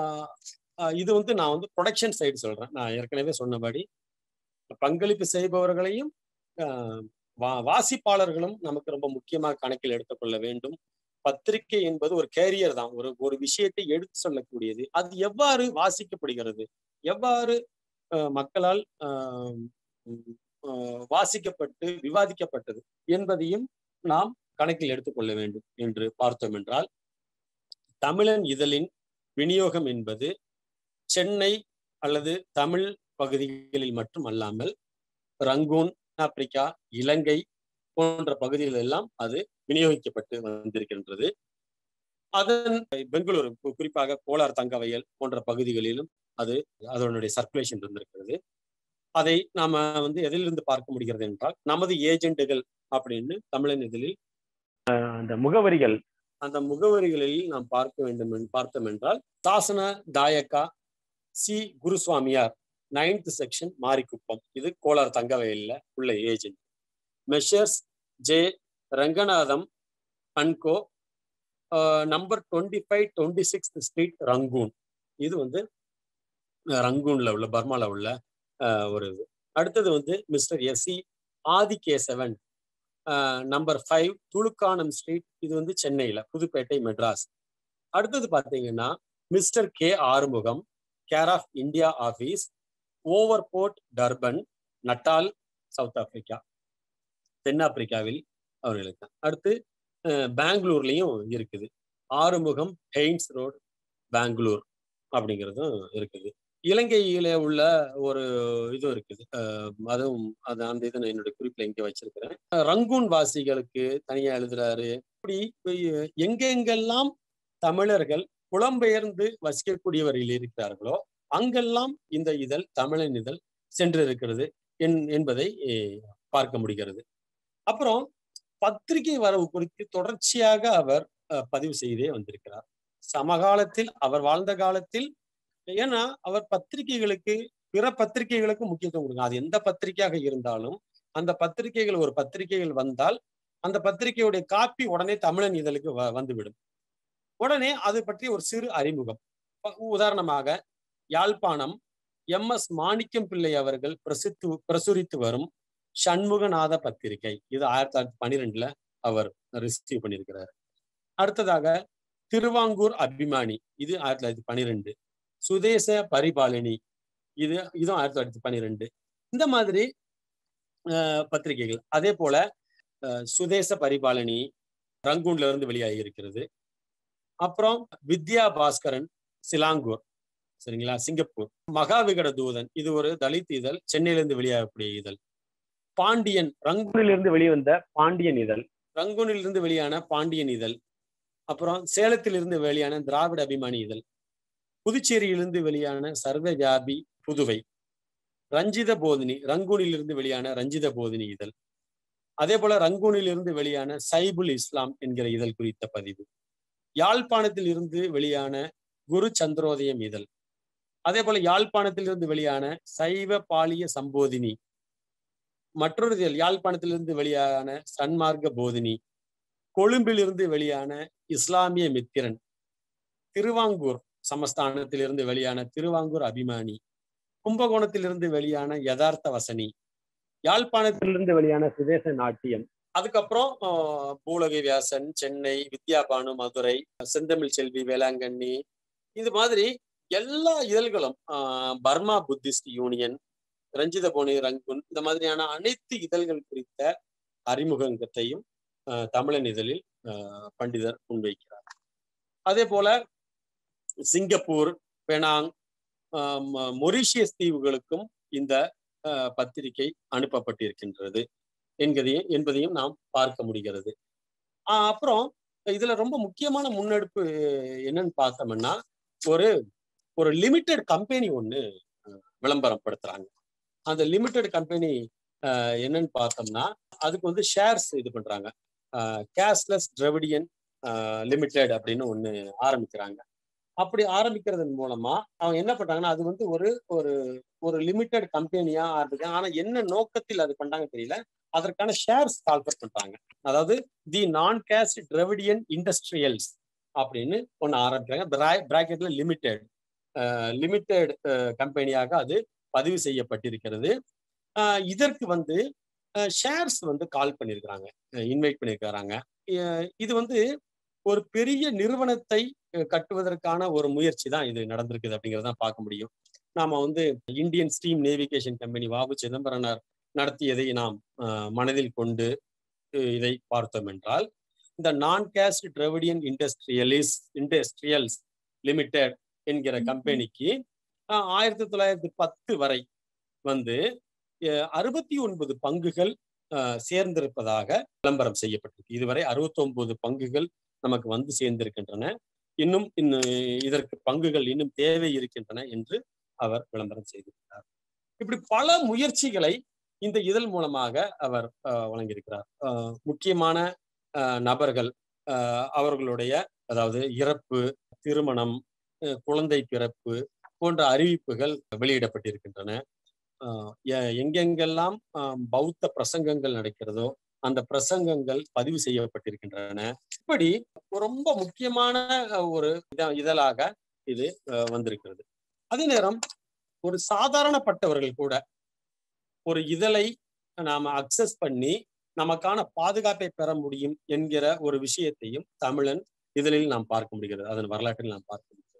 [SPEAKER 1] இது வந்து நான் வந்து ப்ரொடக்ஷன் சைடு சொல்றேன் நான் ஏற்கனவே சொன்னபடி பங்களிப்பு செய்பவர்களையும் வா வாசிப்பாளர்களும் நமக்கு ரொம்ப முக்கியமாக கணக்கில் எடுத்துக்கொள்ள வேண்டும் பத்திரிகை என்பது ஒரு கேரியர் தான் ஒரு ஒரு விஷயத்தை எடுத்து சொல்லக்கூடியது அது எவ்வாறு வாசிக்கப்படுகிறது எவ்வாறு மக்களால் வாசிக்கப்பட்டு விவாதிக்கப்பட்டது என்பதையும் நாம் கணக்கில் எடுத்துக்கொள்ள வேண்டும் என்று பார்த்தோம் என்றால் தமிழன் இதழின் விநியோகம் என்பது சென்னை அல்லது தமிழ் பகுதிகளில் மட்டும் அல்லாமல் ரங்கூன் ஆப்பிரிக்கா இலங்கை போன்ற பகுதிகள் எல்லாம் அது விநியோகிக்கப்பட்டு வந்திருக்கின்றது அதன் பெங்களூரு குறிப்பாக கோலார் தங்கவயல் போன்ற பகுதிகளிலும் அது அதனுடைய சர்க்குலேஷன் இருந்திருக்கிறது அதை நாம வந்து எதிலிருந்து பார்க்க முடிகிறது என்றால் நமது ஏஜெண்டுகள் அப்படின்னு தமிழன் இதழில் அந்த முகவரிகள் அந்த முகவரிகளில் நாம் பார்க்க வேண்டும் பார்த்தோம் என்றால் சாசன தாயக்கா C Guruswamiyar ninth section Marikuppam இது கோலார் தங்கவயல்ல உள்ள agent messrs J Ranganatham and co number twenty five twenty sixth street Rangoon இது வந்து ரங்கூன்ல உள்ள பர்மால உள்ள ஒரு இது அடுத்தது வந்து mister S C Adikesavan number five Tulukkanam street இது வந்து சென்னையில புதுப்பேட்டை மெட்ராஸ் அடுத்தது பார்த்தீங்கன்னா mister K Arumugam care of India office Overport Durban Natal South Africa தென்னாப்பிரிக்காவில் அவர்களுக்கு அடுத்து பெங்களூர்லயும் இருக்குது ஆறுமுகம் ஹெயின்ஸ் ரோடு பெங்களூர் அப்படிங்கிறதும் இருக்குது இலங்கையில உள்ள ஒரு இதுவும் இருக்குது அதுவும் அது அந்த இதை நான் என்னுடைய குறிப்பில் இங்கே வச்சிருக்கிறேன் ரங்கூன் வாசிகளுக்கு தனியா எழுதுறாரு இப்படி எங்கெங்கெல்லாம் தமிழர்கள் புலம்பெயர்ந்து வசிக்கக்கூடியவர்கள் இருக்கிறார்களோ அங்கெல்லாம் இந்த இதழ் தமிழன் இதழ் சென்று இருக்கிறது என்பதை பார்க்க முடிகிறது அப்புறம் பத்திரிகை வரவு குறித்து தொடர்ச்சியாக அவர் பதிவு செய்தே வந்திருக்கிறார் சமகாலத்தில் அவர் வாழ்ந்த காலத்தில் ஏன்னா அவர் பத்திரிகைகளுக்கு பிற பத்திரிகைகளுக்கு முக்கியத்துவம் கொடுங்க அது எந்த பத்திரிகையாக இருந்தாலும் அந்த பத்திரிகைகள் ஒரு பத்திரிகைகள் வந்தால் அந்த பத்திரிகையுடைய காப்பி உடனே தமிழன் இதழுக்கு வந்துவிடும் உடனே அது பற்றி ஒரு சிறு அறிமுகம் உதாரணமாக யாழ்ப்பாணம் எம் எஸ் மாணிக்கம் பிள்ளை அவர்கள் பிரசித்து பிரசுரித்து வரும் சண்முகநாத பத்திரிகை இது ஆயிரத்தி தொள்ளாயிரத்தி பன்னிரெண்டுல அவர் ரிசீவ் பண்ணியிருக்கிறார் அடுத்ததாக திருவாங்கூர் அபிமானி இது ஆயிரத்தி தொள்ளாயிரத்தி பன்னிரெண்டு சுதேச பரிபாலினி இது இதுவும் ஆயிரத்தி தொள்ளாயிரத்தி பன்னிரெண்டு இந்த மாதிரி பத்திரிகைகள் அதே போல சுதேச பரிபாலனி ரங்கூன்ல இருந்து வெளியாகி இருக்கிறது அப்புறம் வித்யா பாஸ்கரன் சிலாங்கூர் சரிங்களா சிங்கப்பூர் மகாவிகட தூதன் இது ஒரு தலித் இதழ் சென்னையிலிருந்து வெளியாகக்கூடிய இதழ் பாண்டியன் ரங்கூனிலிருந்து வெளிவந்த பாண்டியன் இதழ் ரங்கூனிலிருந்து வெளியான பாண்டியன் இதழ் அப்புறம் சேலத்திலிருந்து வெளியான திராவிட அபிமானி இதழ் புதுச்சேரியிலிருந்து வெளியான சர்வ வியாபி புதுவை ரஞ்சித போதினி ரங்கூனிலிருந்து வெளியான ரஞ்சித போதினி இதழ் அதே போல ரங்கூனிலிருந்து வெளியான சைபுல் இஸ்லாம் என்கிற இதழ் குறித்த பதிவு யாழ்ப்பாணத்தில் இருந்து வெளியான குரு சந்திரோதயம் இதழ் அதே போல யாழ்ப்பாணத்தில் இருந்து வெளியான சைவ பாலிய சம்போதினி மற்றொரு இதழ் யாழ்ப்பாணத்திலிருந்து வெளியான சன்மார்க்க போதினி கொழும்பிலிருந்து வெளியான இஸ்லாமிய மித்திரன் திருவாங்கூர் சமஸ்தானத்திலிருந்து வெளியான திருவாங்கூர் அபிமானி கும்பகோணத்திலிருந்து வெளியான யதார்த்த வசனி யாழ்ப்பாணத்திலிருந்து வெளியான சுதேச நாட்டியம் அதுக்கப்புறம் பூலகை வியாசன் சென்னை வித்யாபானு மதுரை செந்தமிழ் செல்வி வேளாங்கண்ணி இது மாதிரி எல்லா இதழ்களும் பர்மா புத்திஸ்ட் யூனியன் ரஞ்சித போனி ரங்குன் இந்த மாதிரியான அனைத்து இதழ்கள் குறித்த அறிமுகத்தையும் தமிழன் இதழில் பண்டிதர் முன்வைக்கிறார் அதே போல சிங்கப்பூர் பெனாங் மொரிஷியஸ் தீவுகளுக்கும் இந்த பத்திரிகை அனுப்பப்பட்டிருக்கின்றது என்கிறதையும் என்பதையும் நாம் பார்க்க முடிகிறது அப்புறம் இதுல ரொம்ப முக்கியமான முன்னெடுப்பு என்னன்னு பார்த்தோம்னா ஒரு ஒரு லிமிட்டெட் கம்பெனி ஒன்று விளம்பரம் படுத்துறாங்க அந்த லிமிட்டெட் கம்பெனி என்னன்னு பார்த்தோம்னா அதுக்கு வந்து ஷேர்ஸ் இது பண்றாங்க கேஷ்லெஸ் டிரெவிடியன் லிமிடெட் அப்படின்னு ஒன்று ஆரம்பிக்கிறாங்க அப்படி ஆரம்பிக்கிறதன் மூலமா அவங்க என்ன பண்றாங்கன்னா அது வந்து ஒரு ஒரு ஒரு லிமிட்டெட் கம்பெனியா ஆரம்பிக்கிறாங்க ஆனா என்ன நோக்கத்தில் அது பண்றாங்க தெரியல அதற்கான ஷேர்ஸ் கால்குலேட் பண்றாங்க அதாவது தி நான் கேஷ் டிரெவிடியன் இண்டஸ்ட்ரியல்ஸ் அப்படின்னு ஒன்று ஆரம்பிக்கிறாங்க பிராக்கெட்ல லிமிடெட் லிமிடெட் கம்பெனியாக அது பதிவு செய்யப்பட்டிருக்கிறது இதற்கு வந்து ஷேர்ஸ் வந்து கால் பண்ணியிருக்கிறாங்க இன்வைட் பண்ணியிருக்கிறாங்க இது வந்து ஒரு பெரிய நிறுவனத்தை கட்டுவதற்கான ஒரு முயற்சி தான் இது நடந்திருக்குது அப்படிங்கிறத பார்க்க முடியும் நாம வந்து இந்தியன் ஸ்டீம் நேவிகேஷன் கம்பெனி வாபு சிதம்பரனார் நடத்தியதை நாம் மனதில் கொண்டு இதை பார்த்தோம் என்றால் இந்த நான் caste Dravidian industrials industrials limited என்கிற கம்பெனிக்கு ஆயிரத்தி தொள்ளாயிரத்தி பத்து வரை வந்து அறுபத்தி ஒன்பது பங்குகள் சேர்ந்திருப்பதாக விளம்பரம் செய்யப்பட்டிருக்கு இதுவரை அறுபத்தி ஒன்பது பங்குகள் நமக்கு வந்து சேர்ந்திருக்கின்றன இன்னும் இன்னும் இதற்கு பங்குகள் இன்னும் தேவை இருக்கின்றன என்று அவர் விளம்பரம் செய்திருக்கிறார் இப்படி பல முயற்சிகளை இந்த இதழ் மூலமாக அவர் வழங்கியிருக்கிறார் முக்கியமான நபர்கள் அவர்களுடைய அதாவது இறப்பு திருமணம் குழந்தை பிறப்பு போன்ற அறிவிப்புகள் வெளியிடப்பட்டிருக்கின்றன எங்கெங்கெல்லாம் பௌத்த பிரசங்கங்கள் நடக்கிறதோ அந்த பிரசங்கங்கள் பதிவு செய்யப்பட்டிருக்கின்றன இப்படி ரொம்ப முக்கியமான ஒரு இதழாக இது வந்திருக்கிறது அதே நேரம் ஒரு சாதாரணப்பட்டவர்கள் கூட ஒரு இதழை நாம அக்சஸ் பண்ணி நமக்கான பாதுகாப்பை பெற முடியும் என்கிற ஒரு விஷயத்தையும் தமிழன் இதழில் நாம் பார்க்க முடிகிறது அதன் வரலாற்றில் நாம் பார்க்க முடிகிறது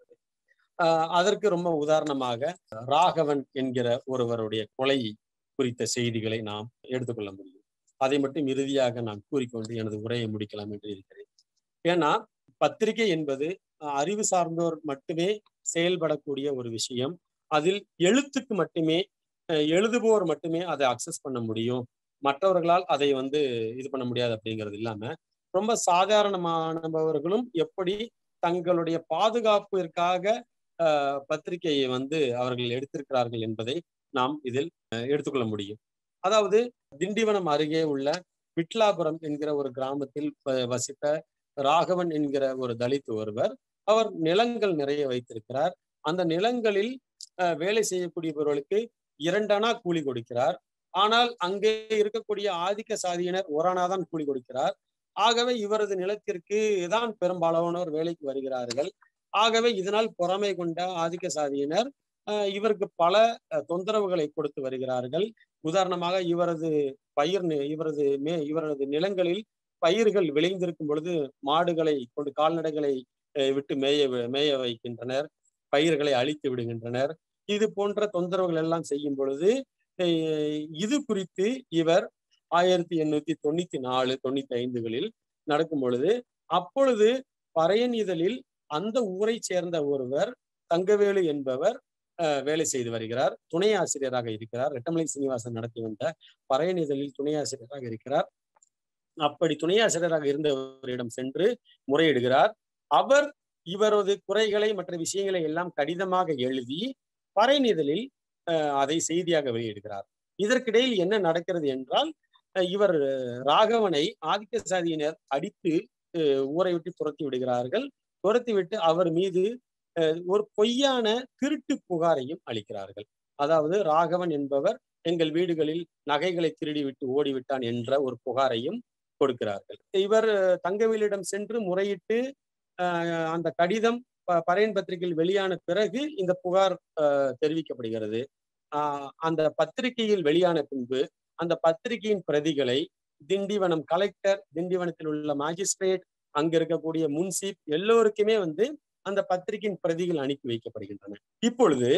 [SPEAKER 1] அதற்கு ரொம்ப உதாரணமாக ராகவன் என்கிற ஒருவருடைய கொலை குறித்த செய்திகளை நாம் எடுத்துக்கொள்ள முடியும் அதை மட்டும் இறுதியாக நான் கூறிக்கொண்டு எனது உரையை முடிக்கலாம் என்று இருக்கிறேன் ஏன்னா பத்திரிகை என்பது அறிவு சார்ந்தோர் மட்டுமே செயல்படக்கூடிய ஒரு விஷயம் அதில் எழுத்துக்கு மட்டுமே எழுதுபோர் மட்டுமே அதை அக்சஸ் பண்ண முடியும் மற்றவர்களால் அதை வந்து இது பண்ண முடியாது அப்படிங்கிறது இல்லாம ரொம்ப சாதாரணமானவர்களும் எப்படி தங்களுடைய பாதுகாப்பிற்காக பத்திரிகையை வந்து அவர்கள் எடுத்திருக்கிறார்கள் என்பதை நாம் இதில் எடுத்துக்கொள்ள முடியும் அதாவது திண்டிவனம் அருகே உள்ள விட்லாபுரம் என்கிற ஒரு கிராமத்தில் வசித்த ராகவன் என்கிற ஒரு தலித் ஒருவர் அவர் நிலங்கள் நிறைய வைத்திருக்கிறார் அந்த நிலங்களில் வேலை செய்யக்கூடியவர்களுக்கு இரண்டனா கூலி கொடுக்கிறார் ஆனால் அங்கே இருக்கக்கூடிய ஆதிக்க சாதியினர் ஒரானாதான் கூலி கொடுக்கிறார் ஆகவே இவரது நிலத்திற்கு தான் பெரும்பாலானோர் வேலைக்கு வருகிறார்கள் ஆகவே இதனால் பொறாமை கொண்ட ஆதிக்க சாதியினர் இவருக்கு பல தொந்தரவுகளை கொடுத்து வருகிறார்கள் உதாரணமாக இவரது பயிர் இவரது மே இவரது நிலங்களில் பயிர்கள் விளைந்திருக்கும் பொழுது மாடுகளை கொண்டு கால்நடைகளை விட்டு மேய மேய வைக்கின்றனர் பயிர்களை அழித்து விடுகின்றனர் இது போன்ற தொந்தரவுகள் எல்லாம் செய்யும் பொழுது இது குறித்து இவர் ஆயிரத்தி எண்ணூத்தி தொண்ணூத்தி நாலு தொண்ணூத்தி ஐந்துகளில் நடக்கும் பொழுது அப்பொழுது பறையன் இதழில் அந்த ஊரை சேர்ந்த ஒருவர் தங்கவேலு என்பவர் வேலை செய்து வருகிறார் துணை ஆசிரியராக இருக்கிறார் ரெட்டமலை சீனிவாசன் நடத்தி வந்த பறையன் இதழில் துணை ஆசிரியராக இருக்கிறார் அப்படி துணை ஆசிரியராக இருந்தவரிடம் சென்று முறையிடுகிறார் அவர் இவரது குறைகளை மற்ற விஷயங்களை எல்லாம் கடிதமாக எழுதி பறையன் இதழில் அதை செய்தியாக வெளியிடுகிறார் இதற்கிடையில் என்ன நடக்கிறது என்றால் இவர் ராகவனை ஆதிக்க சாதியினர் அடித்து ஊரை விட்டு துரத்தி விடுகிறார்கள் துரத்தி விட்டு அவர் மீது ஒரு பொய்யான திருட்டு புகாரையும் அளிக்கிறார்கள் அதாவது ராகவன் என்பவர் எங்கள் வீடுகளில் நகைகளை திருடி விட்டு ஓடிவிட்டான் என்ற ஒரு புகாரையும் கொடுக்கிறார்கள் இவர் தங்கவேலிடம் சென்று முறையிட்டு அந்த கடிதம் பறையன் பத்திரிகையில் வெளியான பிறகு இந்த புகார் தெரிவிக்கப்படுகிறது அந்த பத்திரிகையில் வெளியான பின்பு அந்த பத்திரிகையின் பிரதிகளை திண்டிவனம் கலெக்டர் திண்டிவனத்தில் உள்ள மாஜிஸ்ட்ரேட் அங்க இருக்கக்கூடிய முன்சீப் எல்லோருக்குமே வந்து அந்த பத்திரிகையின் பிரதிகள் அனுப்பி வைக்கப்படுகின்றன இப்பொழுது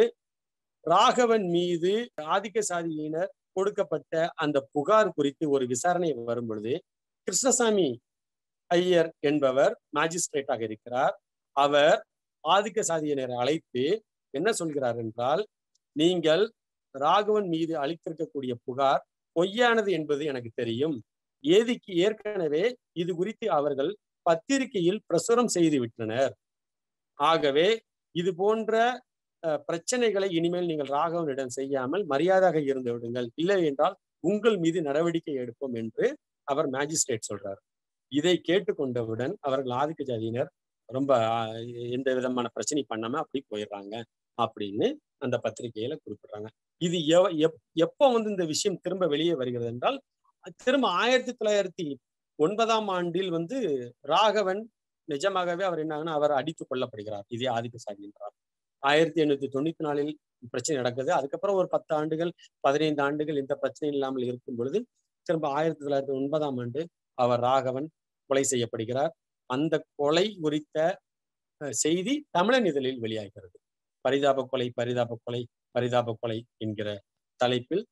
[SPEAKER 1] ராகவன் மீது ஆதிக்க சாதியினர் கொடுக்கப்பட்ட அந்த புகார் குறித்து ஒரு விசாரணை வரும் பொழுது கிருஷ்ணசாமி ஐயர் என்பவர் மாஜிஸ்ட்ரேட்டாக இருக்கிறார் அவர் ஆதிக்க சாதியினரை அழைத்து என்ன சொல்கிறார் என்றால் நீங்கள் ராகவன் மீது அளித்திருக்கக்கூடிய புகார் பொய்யானது என்பது எனக்கு தெரியும் ஏதிக்கு ஏற்கனவே இது குறித்து அவர்கள் பத்திரிகையில் பிரசுரம் செய்து விட்டனர் ஆகவே இது போன்ற பிரச்சனைகளை இனிமேல் நீங்கள் ராகவனிடம் செய்யாமல் மரியாதையாக இருந்து விடுங்கள் இல்லை என்றால் உங்கள் மீது நடவடிக்கை எடுப்போம் என்று அவர் மேஜிஸ்ட்ரேட் சொல்றார் இதை கேட்டுக்கொண்டவுடன் அவர்கள் ஆதிக்க ஜாதியினர் ரொம்ப எந்த விதமான பிரச்சனை பண்ணாம அப்படி போயிடுறாங்க அப்படின்னு அந்த பத்திரிகையில குறிப்பிடுறாங்க இது எப்போ வந்து இந்த விஷயம் திரும்ப வெளியே வருகிறது என்றால் திரும்ப ஆயிரத்தி தொள்ளாயிரத்தி ஒன்பதாம் ஆண்டில் வந்து ராகவன் நிஜமாகவே அவர் என்ன அவர் அடித்து கொல்லப்படுகிறார் இதே ஆதிக்க சாதி என்றார் ஆயிரத்தி எண்ணூத்தி தொண்ணூத்தி நாலில் பிரச்சனை நடக்குது அதுக்கப்புறம் ஒரு பத்து ஆண்டுகள் பதினைந்து ஆண்டுகள் இந்த பிரச்சனை இல்லாமல் இருக்கும் பொழுது திரும்ப ஆயிரத்தி தொள்ளாயிரத்தி ஒன்பதாம் ஆண்டு அவர் ராகவன் கொலை செய்யப்படுகிறார் அந்த கொலை குறித்த செய்தி தமிழன் இதழில் வெளியாகிறது பரிதாப கொலை பரிதாப கொலை பரிதாப கொலை என்கிற தலைப்பில்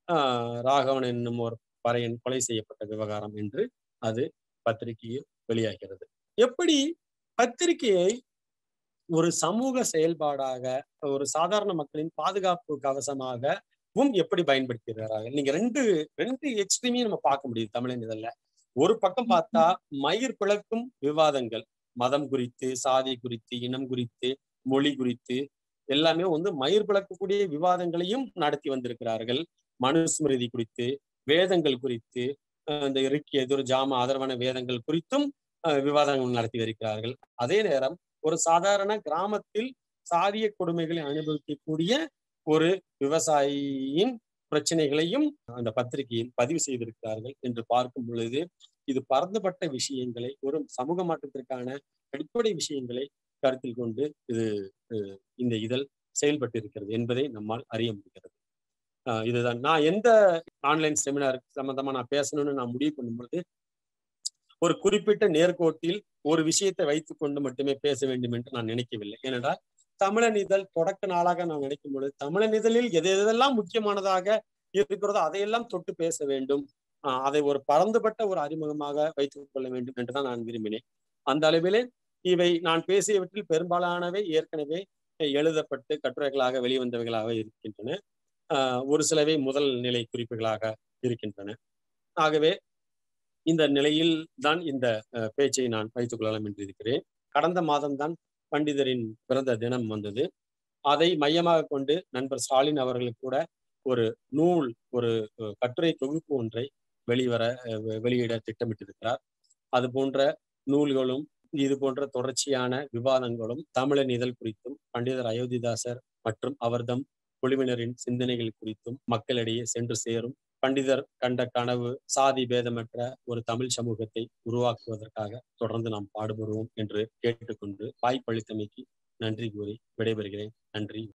[SPEAKER 1] ராகவன் என்னும் ஒரு பறையன் கொலை செய்யப்பட்ட விவகாரம் என்று அது பத்திரிகையில் வெளியாகிறது எப்படி பத்திரிகையை ஒரு சமூக செயல்பாடாக ஒரு சாதாரண மக்களின் பாதுகாப்பு கவசமாகவும் எப்படி பயன்படுத்துகிறார்கள் நீங்க ரெண்டு ரெண்டு எக்ஸ்ட்ரீமையும் நம்ம பார்க்க முடியுது தமிழன் இதழ்ல ஒரு பக்கம் பார்த்தா மயிர் பிளக்கும் விவாதங்கள் மதம் குறித்து சாதி குறித்து இனம் குறித்து மொழி குறித்து எல்லாமே வந்து மயிர் பிளக்கக்கூடிய விவாதங்களையும் நடத்தி வந்திருக்கிறார்கள் மனுஸ்மிருதி குறித்து வேதங்கள் குறித்து இந்த இறுக்கிய எதிர் ஜாம ஆதரவான வேதங்கள் குறித்தும் விவாதங்கள் நடத்தி வருகிறார்கள் அதே நேரம் ஒரு சாதாரண கிராமத்தில் சாதிய கொடுமைகளை அனுபவிக்கக்கூடிய ஒரு விவசாயியின் பிரச்சனைகளையும் அந்த பத்திரிகையில் பதிவு செய்திருக்கிறார்கள் என்று பார்க்கும் பொழுது இது பரந்துபட்ட விஷயங்களை ஒரு சமூக மாற்றத்திற்கான அடிப்படை விஷயங்களை கருத்தில் கொண்டு இது இந்த இதழ் செயல்பட்டு இருக்கிறது என்பதை நம்மால் அறிய முடிகிறது இதுதான் நான் எந்த ஆன்லைன் செமினார் சம்பந்தமா நான் பேசணும்னு நான் முடிவு பண்ணும்பொழுது ஒரு குறிப்பிட்ட நேர்கோட்டில் ஒரு விஷயத்தை வைத்துக் கொண்டு மட்டுமே பேச வேண்டும் என்று நான் நினைக்கவில்லை ஏனென்றால் தமிழன் இதழ் தொடக்க நாளாக நான் நினைக்கும் பொழுது தமிழன் இதழில் எது எதெல்லாம் முக்கியமானதாக இருக்கிறதோ அதையெல்லாம் தொட்டு பேச வேண்டும் அதை ஒரு பறந்துபட்ட ஒரு அறிமுகமாக வைத்துக் கொள்ள வேண்டும் என்றுதான் நான் விரும்பினேன் அந்த அளவிலே இவை நான் பேசியவற்றில் பெரும்பாலானவை ஏற்கனவே எழுதப்பட்டு கட்டுரைகளாக வெளிவந்தவைகளாக இருக்கின்றன ஒரு சிலவை முதல் நிலை குறிப்புகளாக இருக்கின்றன ஆகவே இந்த நிலையில் தான் இந்த பேச்சை நான் வைத்துக் கொள்ளலாம் என்று இருக்கிறேன் கடந்த மாதம்தான் பண்டிதரின் பிறந்த தினம் வந்தது அதை மையமாக கொண்டு நண்பர் ஸ்டாலின் அவர்களுக்கு கூட ஒரு நூல் ஒரு கட்டுரை தொகுப்பு ஒன்றை வெளிவர வெளியிட திட்டமிட்டிருக்கிறார் அது போன்ற நூல்களும் இது போன்ற தொடர்ச்சியான விவாதங்களும் தமிழன் இதழ் குறித்தும் பண்டிதர் அயோத்திதாசர் மற்றும் அவர்தம் குழுவினரின் சிந்தனைகள் குறித்தும் மக்களிடையே சென்று சேரும் பண்டிதர் கண்ட கனவு சாதி பேதமற்ற ஒரு தமிழ் சமூகத்தை உருவாக்குவதற்காக தொடர்ந்து நாம் பாடுபடுவோம் என்று கேட்டுக்கொண்டு வாய்ப்பளித்தமைக்கு நன்றி கூறி விடைபெறுகிறேன் நன்றி